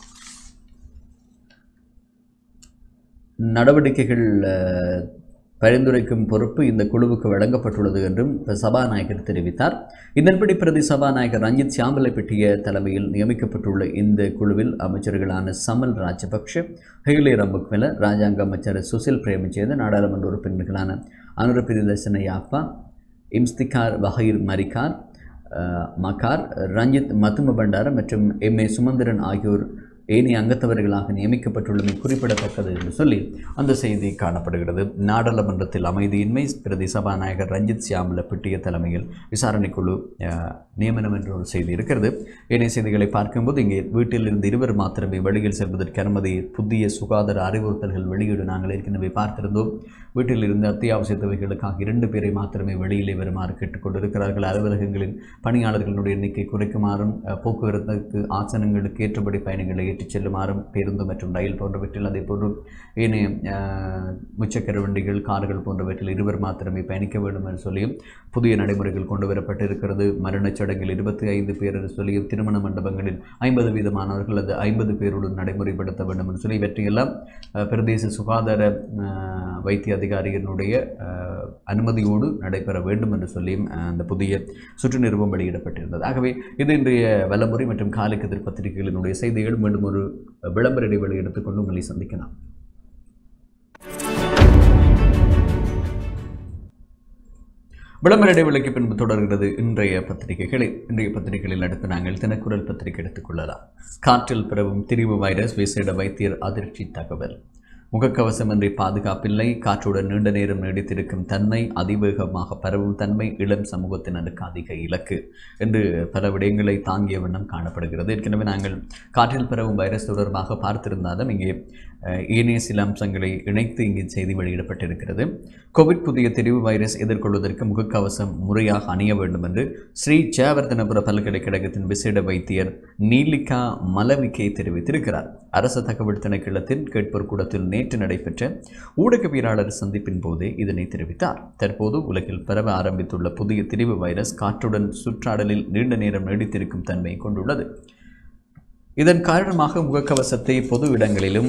நடவடிக்கைகள் அஹ், பரிந்துரைக்கும் பொறுப்பு இந்த குழுவுக்கு வழங்கப்பட்டுள்ளது என்றும் சபாநாயகர் தெரிவித்தார் இதன்படி பிரதி சபாநாயகர் ரஞ்சித் சியாம்பலப்பட்டிய தலைமையில் நியமிக்கப்பட்டுள்ள இந்த குழுவில் அமைச்சர்களான சமல் ராஜபக்ஷ ஹெயிலே ரம்புக்வெல ராஜாங்க அமைச்சர் சுசில் பிரேமச்சேத நாடாளுமன்ற உறுப்பினர்களான அனுரபிரிதர்சன யாப்பா இம்ஸ்திகார் வஹீர் மரிகார் அஹ், மகார் ரஞ்சித் மத்தும பண்டார மற்றும் எம் ஏ சுமந்திரன் ஆகியோர் ஏனைய அங்கத்தவர்களாக நியமிக்கப்பட்டுள்ளமை குறிப்பிடத்தக்கது என்று சொல்லி அந்த செய்தி காணப்படுகிறது நாடாளுமன்றத்தில் அமைதியின்மை பிரதி சபாநாயகர் ரஞ்சித் சியாமல பிட்டிய தலைமையில் விசாரணைக்குழு அஹ், நியமனம் என்ற ஒரு செய்தி இருக்கிறது ஏனைய செய்திகளை பார்க்கும்போது இங்கே வீட்டில் இருந்து இருவர் மாத்திரமே வெளியில் செல்வதற்கு அனுமதி புதிய சுகாதார அறிவுறுத்தல்கள் வெளியீடு நாங்கள் ஏற்கனவே பார்த்திருந்தோம் வீட்டில் இருந்து அத்தியாவசிய தேவைகளுக்காக இரண்டு பேரை மாத்திரமே வெளியிலே வருமாறு கேட்டுக்கொண்டிருக்கிறார்கள் அலுவலகங்களின் பணியாளர்களுடைய எண்ணிக்கை குறைக்குமாறும் அஹ், போக்குவரத்துக்கு ஆசனங்களுக்கு ஏற்றபடி பயணிகளை ஏற்றிச் செல்லுமாறும் பேருந்து மற்றும் ரயில் போன்றவற்றில் அதே போன்று ஏனைய அஹ், முச்சக்கர வண்டிகள் கார்கள் போன்றவற்றில் இருவர் மாத்திரமே பயணிக்க வேண்டும் என்று சொல்லியும் புதிய நடைமுறைகள் கொண்டு வரப்பட்டிருக்கிறது மரணச் சடங்கில் இருபத்தி ஐந்து பேர் என்று சொல்லியும் திருமண மண்டபங்களில் ஐம்பது வீதமானவர்கள் அது ஐம்பது பேருடன் நடைமுறைப்படுத்த வேண்டும் என்று சொல்லி இவற்றையெல்லாம் அஹ், பிரதேச சுகாதார அஹ், வைத்திய அதிகாரியினுடைய அஹ், அனுமதியோடு நடைபெற வேண்டும் என்று சொல்லியும் அஹ், அந்த புதிய சுற்று நிறுவம் வெளியிடப்பட்டிருந்தது ஆகவே இது இன்றைய வலமுறை மற்றும் காலைக்கதிர் பத்திரிகைகளினுடைய செய்திகள் மீண்டும் ஒரு விளம்பர இடைவெளி எடுத்துக்கொண்டு உங்களை சந்திக்கலாம் விளம்பர இடைவெளிக்கு பின்பு தொடர்கிறது இன்றைய பத்திரிகைகளை இன்றைய பத்திரிகைகளில் அடுத்து நாங்கள் தினக்குரல் பத்திரிகை எடுத்துக்கொள்ளலாம் காற்றில் பரவும் திரிவு வைரஸ் விசேட வைத்தியர் அதிர்ச்சி தகவல் முகக்கவசமின்றி பாதுகாப்பில்லை காற்றுடன் நீண்ட நேரம் நீடித்திருக்கும் தன்மை அதிவேகமாக பரவும் தன்மை இளம் சமூகத்தினருக்கு அதிக இலக்கு என்று பல விடயங்களை தாங்கிய வண்ணம் காணப்படுகிறது ஏற்கனவே நாங்கள் காற்றில் பரவும் வைரஸ் தொடர்பாக பார்த்திருந்தாலும் இங்கே அஹ், ஏனைய சில அம்சங்களை இணைத்து இங்கே செய்தி வெளியிடப்பட்டிருக்கிறது கோவிட் புதிய தெரிவு வைரஸ் எதிர்கொள்வதற்கு முகக்கவசம் முறையாக அணிய வேண்டும் என்று ஸ்ரீ ஜெயவர்தனபுர பல்கலைக்கழகத்தின் விசேட வைத்தியர் நீலிகா மலவிகே தெரிவித்திருக்கிறார் அரசு தகவல் திணைக்களத்தின் கேட்போர் கூடத்தில் நேற்று நடைபெற்ற ஊடகவியலாளர் சந்திப்பின் போதே இதனை தெரிவித்தார் தற்போது உலகில் பரவ ஆரம்பித்துள்ள புதிய திரிவு வைரஸ் காற்றுடன் சுற்றாடலில் நீண்ட நேரம் நீடித்திருக்கும் தன்மை கொண்டுள்ளது இதன் காரணமாக முகக்கவசத்தை பொது இடங்களிலும்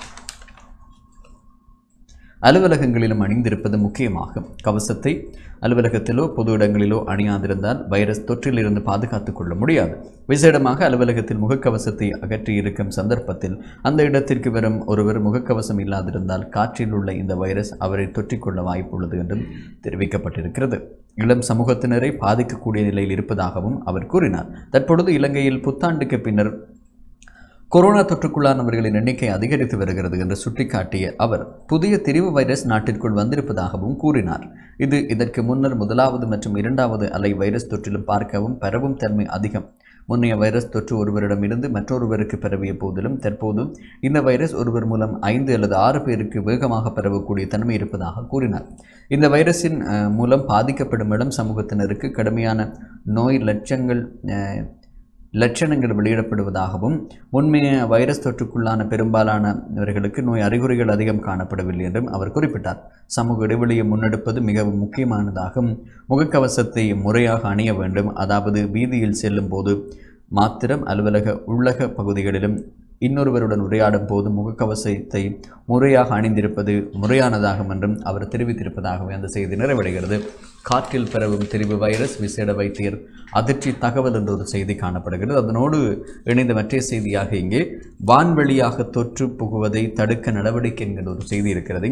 அலுவலகங்களிலும் அணிந்திருப்பது முக்கியமாகும் கவசத்தை அலுவலகத்திலோ பொது இடங்களிலோ அணியாதிருந்தால் வைரஸ் தொற்றிலிருந்து பாதுகாத்துக் கொள்ள முடியாது விசேடமாக அலுவலகத்தில் முகக்கவசத்தை அகற்றி இருக்கும் சந்தர்ப்பத்தில் அந்த இடத்திற்கு வரும் ஒருவர் முகக்கவசம் இல்லாதிருந்தால் காற்றில் உள்ள இந்த வைரஸ் அவரை தொற்றிக்கொள்ள வாய்ப்புள்ளது என்றும் தெரிவிக்கப்பட்டிருக்கிறது இளம் சமூகத்தினரை பாதிக்கக்கூடிய நிலையில் இருப்பதாகவும் அவர் கூறினார் தற்பொழுது இலங்கையில் புத்தாண்டுக்கு பின்னர் கொரோனா தொற்றுக்குள்ளானவர்களின் எண்ணிக்கை அதிகரித்து வருகிறது என்று சுட்டிக்காட்டிய அவர் புதிய திரிவு வைரஸ் நாட்டிற்குள் வந்திருப்பதாகவும் கூறினார் இது இதற்கு முன்னர் முதலாவது மற்றும் இரண்டாவது அலை வைரஸ் தொற்றிலும் பார்க்கவும் பரவும் தன்மை அதிகம் முன்னைய வைரஸ் தொற்று ஒருவரிடமிருந்து மற்றொருவருக்கு பரவிய போதிலும் தற்போது இந்த வைரஸ் ஒருவர் மூலம் ஐந்து அல்லது ஆறு பேருக்கு வேகமாக பரவக்கூடிய தன்மை இருப்பதாக கூறினார் இந்த வைரஸின் அஹ், மூலம் பாதிக்கப்படும் இளம் சமூகத்தினருக்கு கடுமையான நோய் லட்சங்கள் அஹ், லட்சணங்கள் வெளியிடப்படுவதாகவும் உண்மைய வைரஸ் தொற்றுக்குள்ளான பெரும்பாலானவர்களுக்கு நோய் அறிகுறிகள் அதிகம் காணப்படவில்லை என்றும் அவர் குறிப்பிட்டார் சமூக இடைவெளியை முன்னெடுப்பது மிகவும் முக்கியமானதாகும் முகக்கவசத்தை முறையாக அணிய வேண்டும் அதாவது வீதியில் செல்லும் போது மாத்திரம் அலுவலக உள்ளக பகுதிகளிலும் இன்னொருவருடன் உரையாடும் போது முகக்கவசத்தை முறையாக அணிந்திருப்பது முறையானதாகும் என்றும் அவர் தெரிவித்திருப்பதாகவே அந்த செய்தி நிறைவடைகிறது காற்றில் பரவும் தெரிவு வைரஸ் விசேட வைத்தியர் அதிர்ச்சி தகவல் என்ற ஒரு செய்தி காணப்படுகிறது அதனோடு இணைந்த மற்ற செய்தியாக இங்கே வான்வெளியாக தொற்று புகுவதை தடுக்க நடவடிக்கை என்கிற ஒரு செய்தி இருக்கிறது இங்கே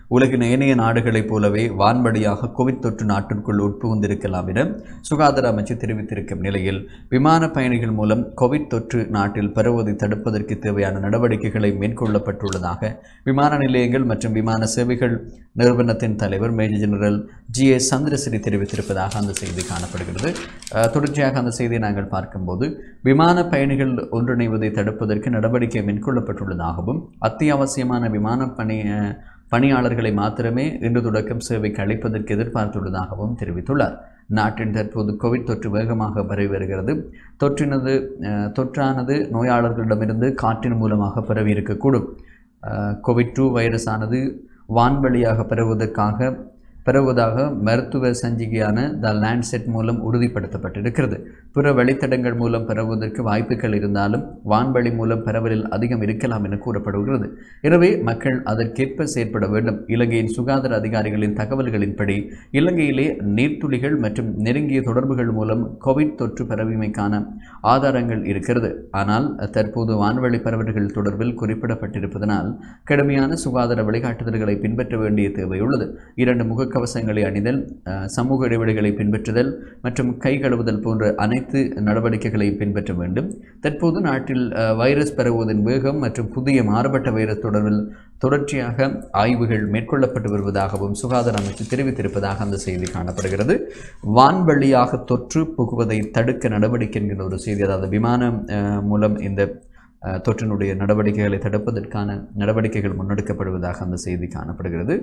உலகின் ஏனைய நாடுகளைப் போலவே வான்வழியாக கோவிட் தொற்று நாட்டிற்குள் உட்புகுந்திருக்கலாம் என சுகாதார அமைச்சு தெரிவித்திருக்கும் நிலையில் விமான பயணிகள் மூலம் கோவிட் தொற்று நாட்டில் பரவுவதை தடுப்பதற்கு தேவையான நடவடிக்கைகளை மேற்கொள்ளப்பட்டுள்ளதாக விமான நிலையங்கள் மற்றும் விமான சேவைகள் நிறுவனத்தின் தலைவர் major general G A Chandrasiri தெரிவித்திருப்பதாக அந்த செய்தி காணப்படுகிறது அஹ், தொடர்ச்சியாக அந்த செய்தியை நாங்கள் பார்க்கும்போது விமான பயணிகள் ஒன்றிணைவதை தடுப்பதற்கு நடவடிக்கை மேற்கொள்ளப்பட்டுள்ளதாகவும் அத்தியாவசியமான விமான பணி அஹ், பணியாளர்களை மாத்திரமே இன்று தொடக்கம் சேவைக்கு அளிப்பதற்கு எதிர்பார்த்துள்ளதாகவும் தெரிவித்துள்ளார் நாட்டின் தற்போது கோவிட் தொற்று வேகமாக பரவி வருகிறது தொற்றினது அஹ், தொற்றானது நோயாளர்களிடமிருந்து காற்றின் மூலமாக பரவி இருக்கக்கூடும் அஹ், கோவிட் டூ வைரஸ் ஆனது வான்வழியாக பரவுவதற்காக பரவுவதாக மருத்துவ சஞ்சிகையான த லேண்ட்செட் மூலம் உறுதிப்படுத்தப்பட்டிருக்கிறது பிற வழித்தடங்கள் மூலம் பரவுவதற்கு வாய்ப்புகள் இருந்தாலும் வான்வழி மூலம் பரவலில் அதிகம் இருக்கலாம் என கூறப்படுகிறது எனவே மக்கள் அதற்கேற்ப செயற்பட வேண்டும் இலங்கையின் சுகாதார அதிகாரிகளின் தகவல்களின்படி இலங்கையிலே நீர்த்துளிகள் மற்றும் நெருங்கிய தொடர்புகள் மூலம் கோவிட் தொற்று பரவிமைக்கான ஆதாரங்கள் இருக்கிறது ஆனால் தற்போது வான்வழி பரவல்கள் தொடர்பில் குறிப்பிடப்பட்டிருப்பதனால் கடுமையான சுகாதார வழிகாட்டுதல்களை பின்பற்ற வேண்டிய தேவையுள்ளது இரண்டு முகக்கவசங்களை அணிதல் அஹ், சமூக இடைவெளிகளை பின்பற்றுதல் மற்றும் கை கழுவுதல் போன்ற அனைத்து நடவடிக்கைகளை பின்பற்ற வேண்டும் தற்போது நாட்டில் அஹ், வைரஸ் பரவுவதன் வேகம் மற்றும் புதிய மாறுபட்ட வைரஸ் தொடர்பில் தொடர்ச்சியாக ஆய்வுகள் மேற்கொள்ளப்பட்டு வருவதாகவும் சுகாதார அமைச்சு தெரிவித்திருப்பதாக அந்த செய்தி காணப்படுகிறது வான்வழியாக தொற்று புகுவதை தடுக்க நடவடிக்கை என்கிற ஒரு செய்தி அதாவது விமானம் அஹ், மூலம் இந்த அஹ், தொற்றினுடைய நடவடிக்கைகளை தடுப்பதற்கான நடவடிக்கைகள் முன்னெடுக்கப்படுவதாக அந்த செய்தி காணப்படுகிறது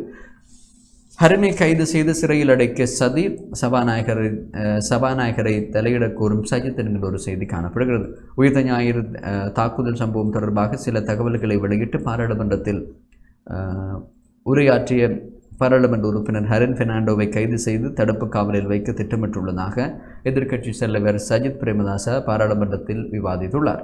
ஹரினை கைது செய்து சிறையில் அடைக்க சதி சபாநாயகரை அஹ், சபாநாயகரை தலையிடக் கோரும் சஜித் என்கிற ஒரு செய்தி காணப்படுகிறது உயிர்த்த ஞாயிறு அஹ், தாக்குதல் சம்பவம் தொடர்பாக சில தகவல்களை வெளியிட்டு பாராளுமன்றத்தில் அஹ், உரையாற்றிய பாராளுமன்ற உறுப்பினர் ஹரின் பெர்னாண்டோவை கைது செய்து தடுப்பு காவலில் வைக்க திட்டமிட்டுள்ளதாக எதிர்க்கட்சி தலைவர் சஜித் பிரேமதாச பாராளுமன்றத்தில் விவாதித்துள்ளார்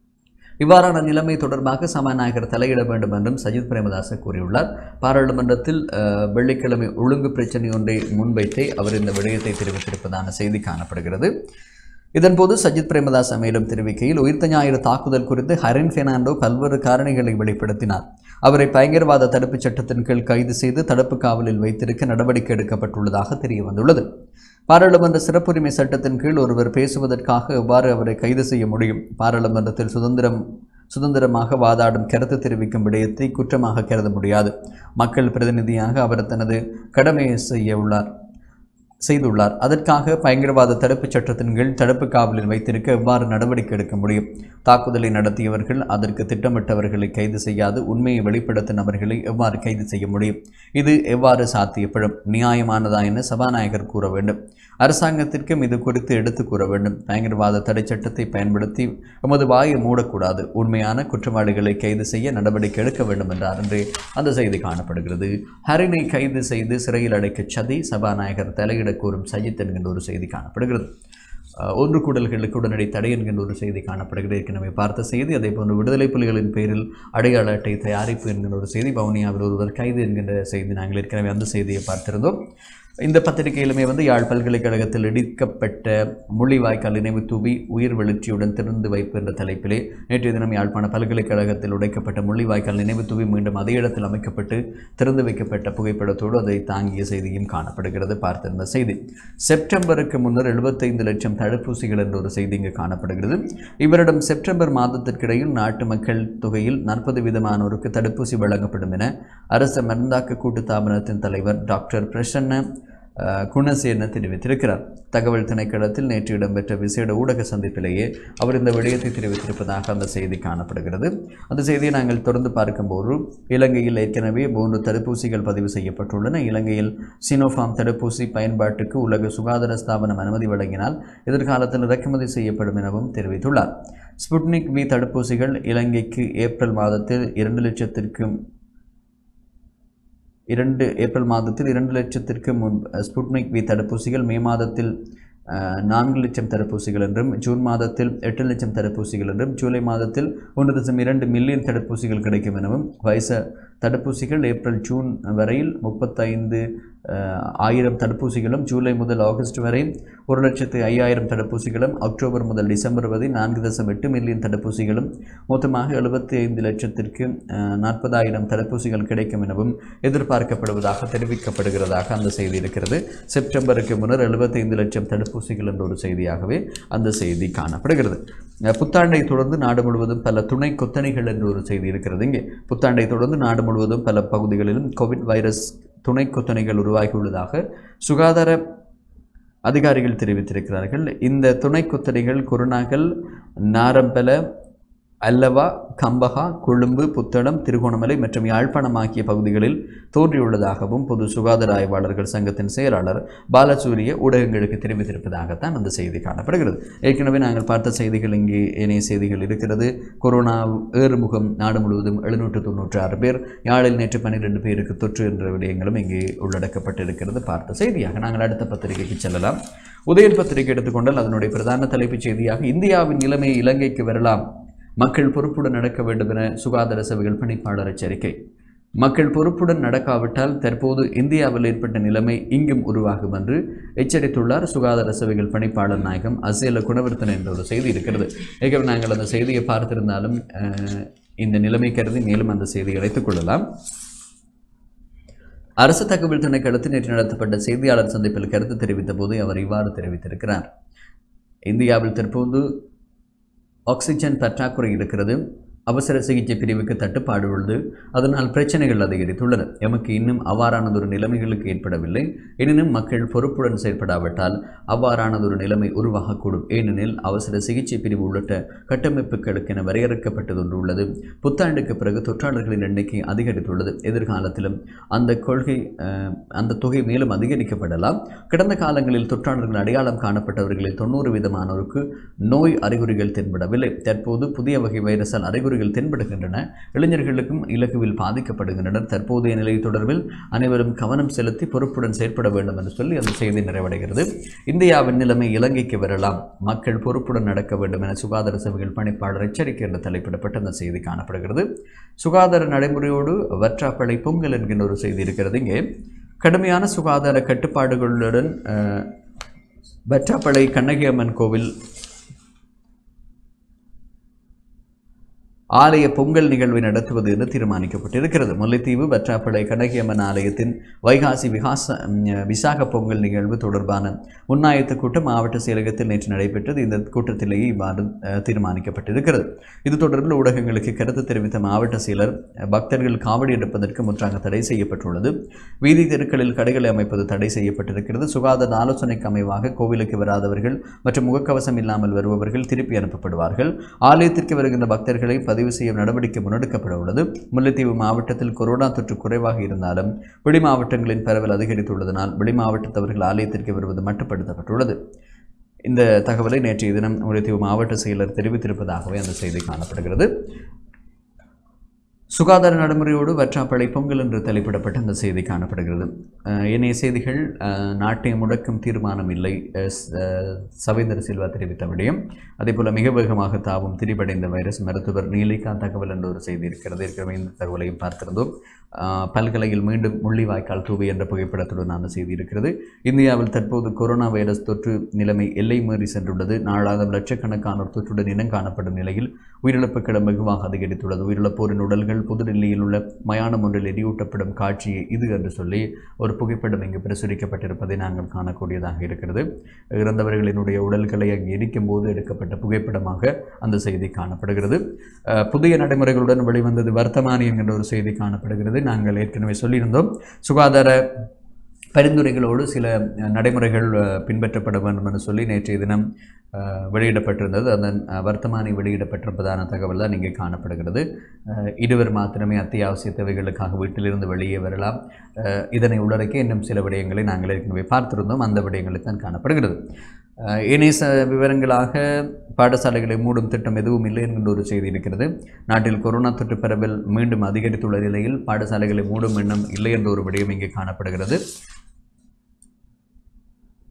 இவ்வாறான நிலைமை தொடர்பாக சபாநாயகர் தலையிட வேண்டும் என்றும் சஜித் பிரேமதாச கூறியுள்ளார் பாராளுமன்றத்தில் அஹ், வெள்ளிக்கிழமை ஒழுங்கு பிரச்சனை ஒன்றை முன்வைத்தே அவர் இந்த விடயத்தை தெரிவித்திருப்பதான செய்தி காணப்படுகிறது இதன்போது சஜித் பிரேமதாச மேலும் தெரிவிக்கையில் உயிர்த்த ஞாயிறு தாக்குதல் குறித்து ஹரின் பெர்னாண்டோ பல்வேறு காரணிகளை வெளிப்படுத்தினார் அவரை பயங்கரவாத தடுப்புச் சட்டத்தின் கீழ் கைது செய்து தடுப்பு காவலில் வைத்திருக்க நடவடிக்கை எடுக்கப்பட்டுள்ளதாக தெரிய வந்துள்ளது பாராளுமன்ற சிறப்புரிமை சட்டத்தின் கீழ் ஒருவர் பேசுவதற்காக எவ்வாறு அவரை கைது செய்ய முடியும் பாராளுமன்றத்தில் சுதந்திரம் சுதந்திரமாக வாதாடும் கருத்து தெரிவிக்கும் விடயத்தை குற்றமாக கருத முடியாது மக்கள் பிரதிநிதியாக அவர் தனது கடமையை செய்ய உள்ளார் செய்துள்ளார் அதற்காக பயங்கரவாத தடுப்புச் சட்டத்தின் கீழ் தடுப்பு காவலில் வைத்திருக்க எவ்வாறு நடவடிக்கை எடுக்க முடியும் தாக்குதலை நடத்தியவர்கள் அதற்கு திட்டமிட்டவர்களை கைது செய்யாது உண்மையை வெளிப்படுத்த நபர்களை எவ்வாறு கைது செய்ய முடியும் இது எவ்வாறு சாத்தியப்படும் நியாயமானதா என சபாநாயகர் கூற வேண்டும் அரசாங்கத்திற்கும் இது குறித்து எடுத்து கூற வேண்டும் பயங்கரவாத தடை சட்டத்தை பயன்படுத்தி எமது வாயை மூடக்கூடாது உண்மையான குற்றவாளிகளை கைது செய்ய நடவடிக்கை எடுக்க வேண்டும் என்றார் என்று அந்த செய்தி காணப்படுகிறது ஹரினை கைது செய்து சிறையில் அடைக்க சதி சபாநாயகர் தலையிட கூறும் சஜித் என்கின்ற ஒரு செய்தி காணப்படுகிறது அஹ், ஒன்று கூடல்களுக்கு உடனடி தடை என்கின்ற ஒரு செய்தி காணப்படுகிறது ஏற்கனவே பார்த்த செய்தி அதே போன்று விடுதலை புலிகளின் பேரில் அடையாள அட்டை தயாரிப்பு என்கின்ற ஒரு செய்தி வவுனியாவில் ஒருவர் கைது என்கின்ற செய்தி நாங்கள் ஏற்கனவே அந்த செய்தியை பார்த்திருந்தோம் இந்த பத்திரிகையிலுமே வந்து யாழ் பல்கலைக்கழகத்தில் இடிக்கப்பட்ட முள்ளிவாய்க்கால் நினைவு தூவி உயிர் வெளிச்சியுடன் திறந்து வைப்பு என்ற தலைப்பிலே நேற்றைய தினம் யாழ்ப்பாண பல்கலைக்கழகத்தில் உடைக்கப்பட்ட முள்ளிவாய்க்கால் நினைவு தூவி மீண்டும் அதே இடத்தில் அமைக்கப்பட்டு திறந்து வைக்கப்பட்ட புகைப்படத்தோடு அதை தாங்கிய செய்தியும் காணப்படுகிறது பார்த்திருந்த செய்தி செப்டம்பருக்கு முன்னர் எழுபத்தைந்து லட்சம் தடுப்பூசிகள் என்ற ஒரு செய்தி இங்கு காணப்படுகிறது இவரிடம் செப்டம்பர் மாதத்திற்கிடையில் நாட்டு மக்கள் தொகையில் நாற்பது விதமானோருக்கு தடுப்பூசி வழங்கப்படும் என அரசு மருந்தாக்க கூட்டு தாபனத்தின் தலைவர் டாக்டர் பிரசன்ன அஹ், குணசேன தெரிவித்திருக்கிறார் தகவல் திணைக்களத்தில் நேற்று இடம்பெற்ற விசேட ஊடக சந்திப்பிலேயே அவர் இந்த விடயத்தை தெரிவித்திருப்பதாக அந்த செய்தி காணப்படுகிறது அந்த செய்தியை நாங்கள் தொடர்ந்து பார்க்கும்போது இலங்கையில் ஏற்கனவே மூன்று தடுப்பூசிகள் பதிவு செய்யப்பட்டுள்ளன இலங்கையில் சினோஃபார்ம் தடுப்பூசி பயன்பாட்டுக்கு உலக சுகாதார ஸ்தாபனம் அனுமதி வழங்கினால் எதிர்காலத்தில் இறக்குமதி செய்யப்படும் எனவும் தெரிவித்துள்ளார் ஸ்புட்னிக் வி தடுப்பூசிகள் இலங்கைக்கு ஏப்ரல் மாதத்தில் இரண்டு லட்சத்திற்கும் இரண்டு ஏப்ரல் மாதத்தில் இரண்டு லட்சத்திற்கு முன் ஸ்புட்னிக் வி தடுப்பூசிகள் மே மாதத்தில் அஹ், நான்கு லட்சம் தடுப்பூசிகள் என்றும் ஜூன் மாதத்தில் எட்டு லட்சம் தடுப்பூசிகள் என்றும் ஜூலை மாதத்தில் ஒன்று தசம் இரண்டு மில்லியன் தடுப்பூசிகள் கிடைக்கும் எனவும் வைச தடுப்பூசிகள் ஏப்ரல் ஜூன் வரையில் முப்பத்தைந்து அஹ், ஆயிரம் தடுப்பூசிகளும் ஜூலை முதல் ஆகஸ்ட் வரை ஒரு லட்சத்து ஐயாயிரம் தடுப்பூசிகளும் அக்டோபர் முதல் டிசம்பர் வரை நான்கு தசம் எட்டு மில்லியன் தடுப்பூசிகளும் மொத்தமாக எழுபத்தி ஐந்து லட்சத்திற்கு அஹ், நாற்பதாயிரம் தடுப்பூசிகள் கிடைக்கும் எனவும் எதிர்பார்க்கப்படுவதாக தெரிவிக்கப்படுகிறதாக அந்த செய்தி இருக்கிறது செப்டம்பருக்கு முன்னர் எழுபத்தைந்து லட்சம் தடுப்பூசிகள் என்ற ஒரு செய்தியாகவே அந்த செய்தி காணப்படுகிறது அஹ், புத்தாண்டை தொடர்ந்து நாடு முழுவதும் பல துணை கொத்தணிகள் என்ற ஒரு செய்தி இருக்கிறது இங்கே புத்தாண்டை தொடர்ந்து நாடு முழுவதும் பல பகுதிகளிலும் கோவிட் வைரஸ் துணை கொத்தணிகள் உருவாகியுள்ளதாக சுகாதார அதிகாரிகள் தெரிவித்திருக்கிறார்கள் இந்த துணை கொத்தடிகள் குருநாகல் நாரம்பல அல்லவா கம்பகா கொழும்பு புத்தளம் திருகோணமலை மற்றும் யாழ்ப்பாணம் ஆகிய பகுதிகளில் தோன்றியுள்ளதாகவும் பொது சுகாதார ஆய்வாளர்கள் சங்கத்தின் செயலாளர் பாலசூரிய ஊடகங்களுக்கு தெரிவித்திருப்பதாகத்தான் அந்த செய்தி காணப்படுகிறது ஏற்கனவே நாங்கள் பார்த்த செய்திகள் இங்கே ஏனைய செய்திகள் இருக்கிறது கொரோனா ஏறுமுகம் நாடு முழுவதும் எழுநூற்று தொண்ணூற்றி ஆறு பேர் யாழில் நேற்று பன்னிரெண்டு பேருக்கு தொற்று என்ற விடயங்களும் இங்கே உள்ளடக்கப்பட்டிருக்கிறது பார்த்த செய்தியாக நாங்கள் அடுத்த பத்திரிகைக்கு செல்லலாம் உதயன் பத்திரிகை எடுத்துக்கொண்டால் அதனுடைய பிரதான தலைப்புச் செய்தியாக இந்தியாவின் நிலைமை இலங்கைக்கு வரலாம் மக்கள் பொறுப்புடன் நடக்க வேண்டும் என சுகாதார சேவைகள் பணிப்பாளர் எச்சரிக்கை மக்கள் பொறுப்புடன் நடக்காவிட்டால் தற்போது இந்தியாவில் ஏற்பட்ட நிலைமை இங்கும் உருவாகும் என்று எச்சரித்துள்ளார் சுகாதார சேவைகள் பணிப்பாளர் நாயகம் அசேல குணவர்த்தன் என்ற ஒரு செய்தி இருக்கிறது ஏற்கனவே நாங்கள் அந்த செய்தியை பார்த்திருந்தாலும் அஹ், இந்த நிலைமை கருதி மேலும் அந்த செய்தியை அழைத்துக் கொள்ளலாம் அரசு தகவல் திணைக்களத்தில் நேற்று நடத்தப்பட்ட செய்தியாளர் சந்திப்பில் கருத்து தெரிவித்த போது அவர் இவ்வாறு தெரிவித்திருக்கிறார் இந்தியாவில் தற்போது ஆக்சிஜன் பற்றாக்குறை இருக்கிறது அவசர சிகிச்சை பிரிவுக்கு தட்டுப்பாடு உள்ளது அதனால் பிரச்சனைகள் அதிகரித்துள்ளன எமக்கு இன்னும் அவ்வாறானதொரு நிலைமைகளுக்கு ஏற்படவில்லை எனினும் மக்கள் பொறுப்புடன் செயற்படாவிட்டால் அவ்வாறானதொரு நிலைமை உருவாகக்கூடும் ஏனெனில் அவசர சிகிச்சை பிரிவு உள்ளிட்ட கட்டமைப்புகளுக்கென வரையறுக்கப்பட்டதொன்று உள்ளது புத்தாண்டுக்கு பிறகு தொற்றாளர்களின் எண்ணிக்கை அதிகரித்துள்ளது எதிர்காலத்திலும் அந்த கொள்கை அஹ், அந்த தொகை மேலும் அதிகரிக்கப்படலாம் கடந்த காலங்களில் தொற்றாளர்கள் அடையாளம் காணப்பட்டவர்களில் தொண்ணூறு விதமானோருக்கு நோய் அறிகுறிகள் தென்படவில்லை தற்போது புதிய வகை வைரஸால் அறிகுறிகள் தென்படுகின்றன இளைஞர்களுக்கும் இலகுவில் பாதிக்கப்படுகின்றனர் தற்போதைய நிலை தொடர்பில் அனைவரும் கவனம் செலுத்தி பொறுப்புடன் செயற்பட வேண்டும் என்று சொல்லி அந்த செய்தி நிறைவடைகிறது இந்தியாவின் நிலைமை இலங்கைக்கு வரலாம் மக்கள் பொறுப்புடன் நடக்க வேண்டும் என சுகாதார சேவைகள் பணிப்பாளர் எச்சரிக்கை என்று தலைப்பிடப்பட்ட அந்த செய்தி காணப்படுகிறது சுகாதார நடைமுறையோடு வற்றாப்பளை பொங்கல் என்கின்ற ஒரு செய்தி இருக்கிறது இங்கே கடுமையான சுகாதார கட்டுப்பாடுகளுடன் அஹ், வற்றாப்பளை கண்ணகி அம்மன் கோவில் ஆலய பொங்கல் நிகழ்வை நடத்துவது என்று தீர்மானிக்கப்பட்டிருக்கிறது முல்லைத்தீவு வற்றாப்பளை கண்ணகியம்மன் ஆலயத்தின் வைகாசி விகாச ம், விசாக பொங்கல் நிகழ்வு தொடர்பான முன்னாயத்த கூட்டம் மாவட்ட செயலகத்தில் நேற்று நடைபெற்றது இந்த கூட்டத்திலேயே இவ்வாறு அஹ், தீர்மானிக்கப்பட்டிருக்கிறது இது தொடர்பில் ஊடகங்களுக்கு கருத்து தெரிவித்த மாவட்ட செயலர் அஹ், பக்தர்கள் காவடி எடுப்பதற்கு முற்றாக தடை செய்யப்பட்டுள்ளது வீதி தெருக்களில் கடைகளை அமைப்பது தடை செய்யப்பட்டிருக்கிறது சுகாதார ஆலோசனைக்கு அமைவாக கோவிலுக்கு வராதவர்கள் மற்றும் முகக்கவசம் இல்லாமல் வருபவர்கள் திருப்பி அனுப்பப்படுவார்கள் ஆலயத்திற்கு வருகின்ற பக்தர்களை பதிவு செய்யும் நடவடிக்கை முன்னெடுக்கப்பட உள்ளது முல்லைத்தீவு மாவட்டத்தில் கொரோனா தொற்று குறைவாக இருந்தாலும் வெளி மாவட்டங்களின் பரவல் அதிகரித்துள்ளதனால் வெளி மாவட்டத்தவர்கள் ஆலயத்திற்கு வருவது மட்டுப்படுத்தப்பட்டுள்ளது இந்த தகவலை நேற்றைய தினம் முல்லைத்தீவு மாவட்ட செயலர் தெரிவித்திருப்பதாகவே அந்த செய்தி காணப்படுகிறது சுகாதார நடைமுறையோடு வற்றாப்பளை பொங்கல் என்று தலைப்பிடப்பட்ட அந்த செய்தி காணப்படுகிறது அஹ், ஏனைய செய்திகள் அஹ், நாட்டை முடக்கும் தீர்மானம் இல்லை அஹ், ஸ்- அஹ், சவேந்தர் சில்வா தெரிவித்த விடயம் அதேபோல் மிக வேகமாக தாவும் திரிபடைந்த வைரஸ் மருத்துவர் நீலிகா தகவல் என்ற ஒரு செய்தி இருக்கிறது ஏற்கனவே இந்த தகவலையும் பார்த்திருந்தோம் அஹ், பல்கலையில் மீண்டும் முள்ளிவாய்க்கால் தூவி என்ற புகைப்படத்துடனான செய்தி இருக்கிறது இந்தியாவில் தற்போது கொரோனா வைரஸ் தொற்று நிலைமை எல்லை மீறி சென்றுள்ளது நாளாதம் லட்சக்கணக்கானோர் தொற்றுடன் இனம் காணப்படும் நிலையில் உயிரிழப்புகளும் வெகுவாக அதிகரித்துள்ளது உயிரிழப்போரின் உடல்கள் புதுடில்லியில் உள்ள மயானம் ஒன்றில் எரியூட்டப்படும் காட்சியை இது என்று சொல்லி ஒரு புகைப்படம் இங்கு பிரசுரிக்கப்பட்டிருப்பதை நாங்கள் காணக்கூடியதாக இருக்கிறது இறந்தவர்களினுடைய உடல்களை அங்கு எரிக்கும் போது எடுக்கப்பட்ட புகைப்படமாக அந்த செய்தி காணப்படுகிறது அஹ், புதிய நடைமுறைகளுடன் வெளிவந்தது வர்த்தமானி என்கின்ற ஒரு செய்தி காணப்படுகிறது நாங்கள் ஏற்கனவே சொல்லியிருந்தோம் சுகாதார பரிந்துரைகளோடு சில அஹ், நடைமுறைகள் அஹ், பின்பற்றப்பட வேண்டும் என்று சொல்லி நேற்றைய தினம் அஹ், வெளியிடப்பட்டிருந்தது அதன் அஹ், வர்த்தமானி வெளியிடப்பட்டிருப்பதான தகவல் தான் இங்கே காணப்படுகிறது அஹ், இருவர் மாத்திரமே அத்தியாவசிய தேவைகளுக்காக வீட்டிலிருந்து வெளியே வரலாம் அஹ், இதனை உள்ளடக்கி இன்னும் சில விடயங்களை நாங்கள் ஏற்கனவே பார்த்திருந்தோம் அந்த விடயங்களை தான் காணப்படுகிறது அஹ், இணைய ச விவரங்களாக பாடசாலைகளை மூடும் திட்டம் எதுவும் இல்லை என்கின்ற ஒரு செய்தி இருக்கிறது நாட்டில் கொரோனா தொற்று பரவல் மீண்டும் அதிகரித்துள்ள நிலையில் பாடசாலைகளை மூடும் எண்ணம் இல்லை என்ற ஒரு விடயம் இங்கே காணப்படுகிறது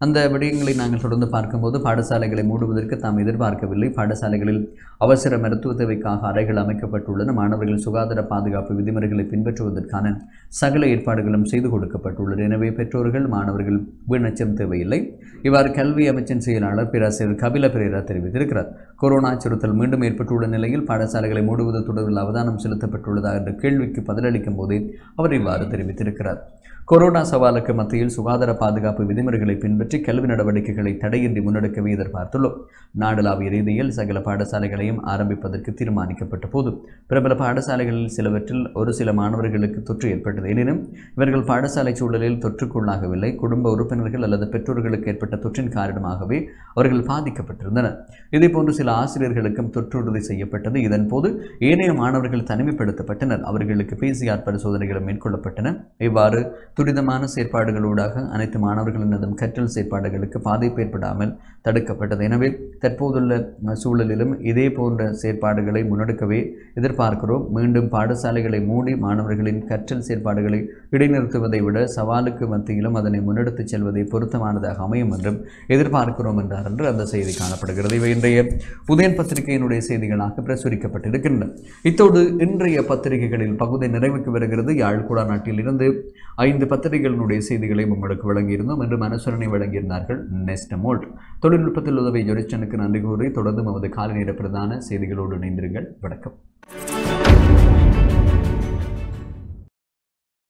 அந்த விடயங்களை நாங்கள் தொடர்ந்து பார்க்கும்போது பாடசாலைகளை மூடுவதற்கு தாம் எதிர்பார்க்கவில்லை பாடசாலைகளில் அவசர மருத்துவ தேவைக்காக அறைகள் அமைக்கப்பட்டுள்ளன மாணவர்கள் சுகாதார பாதுகாப்பு விதிமுறைகளை பின்பற்றுவதற்கான சகல ஏற்பாடுகளும் செய்து கொடுக்கப்பட்டுள்ளன எனவே பெற்றோர்கள் மாணவர்கள் வீணச்சம் தேவையில்லை இவ்வாறு கல்வி அமைச்சின் செயலாளர் பேராசிரியர் கபில பிரேரா தெரிவித்திருக்கிறார் கொரோனா அச்சுறுத்தல் மீண்டும் ஏற்பட்டுள்ள நிலையில் பாடசாலைகளை மூடுவது தொடர்பில் அவதானம் செலுத்தப்பட்டுள்ளதா என்ற கேள்விக்கு பதிலளிக்கும் போதே அவர் இவ்வாறு தெரிவித்திருக்கிறார் கொரோனா சவாலுக்கு மத்தியில் சுகாதார பாதுகாப்பு விதிமுறைகளை பின்பற்றி கல்வி நடவடிக்கைகளை தடையின்றி முன்னெடுக்கவே எதிர்பார்த்துள்ளோம் நாடளாவிய ரீதியில் சகல பாடசாலைகளையும் ஆரம்பிப்பதற்கு தீர்மானிக்கப்பட்ட போது பிரபல பாடசாலைகளில் சிலவற்றில் ஒரு சில மாணவர்களுக்கு தொற்று ஏற்பட்டது எனினும் இவர்கள் பாடசாலை சூழலில் தொற்றுக்குள்ளாகவில்லை குடும்ப உறுப்பினர்கள் அல்லது பெற்றோர்களுக்கு ஏற்பட்ட தொற்றின் காரணமாகவே அவர்கள் பாதிக்கப்பட்டிருந்தனர் இதேபோன்று சில ஆசிரியர்களுக்கும் தொற்றுறுதி செய்யப்பட்டது இதன் போது ஏனைய மாணவர்கள் தனிமைப்படுத்தப்பட்டனர் அவர்களுக்கு பிசிஆர் பரிசோதனைகளும் மேற்கொள்ளப்பட்டன இவ்வாறு துரிதமான செயற்பாடுகளூடாக அனைத்து மாணவர்களினதும் கற்றல் செயற்பாடுகளுக்கு பாதிப்பு ஏற்படாமல் தடுக்கப்பட்டது எனவே தற்போதுள்ள சூழலிலும் இதே போன்ற செயற்பாடுகளை முன்னெடுக்கவே எதிர்பார்க்கிறோம் மீண்டும் பாடசாலைகளை மூடி மாணவர்களின் கற்றல் செயற்பாடுகளை இடைநிறுத்துவதை விட சவாலுக்கு மத்தியிலும் அதனை முன்னெடுத்துச் செல்வதை பொருத்தமானதாக அமையும் என்றும் எதிர்பார்க்கிறோம் என்றார் என்று அந்த செய்தி காணப்படுகிறது இவை இன்றைய உதயன் பத்திரிகையினுடைய செய்திகளாக பிரசுரிக்கப்பட்டிருக்கின்றன இத்தோடு இன்றைய பத்திரிகைகளில் பகுதி நிறைவுக்கு வருகிறது யாழ்குடா நாட்டில் இருந்து ஐந்து பத்திரிகைகளினுடைய செய்திகளை உங்களுக்கு வழங்கியிருந்தோம் என்று மனசுரணை வழங்கியிருந்தார்கள் நெஸ்ட் மோல்ட் தொழில்நுட்பத்தில் உதவி ஜொரிச்சனுக்கு நன்றி கூறி தொடர்ந்து நமது காலை நேர பிரதான செய்திகளோடு இணைந்திருங்கள் வணக்கம்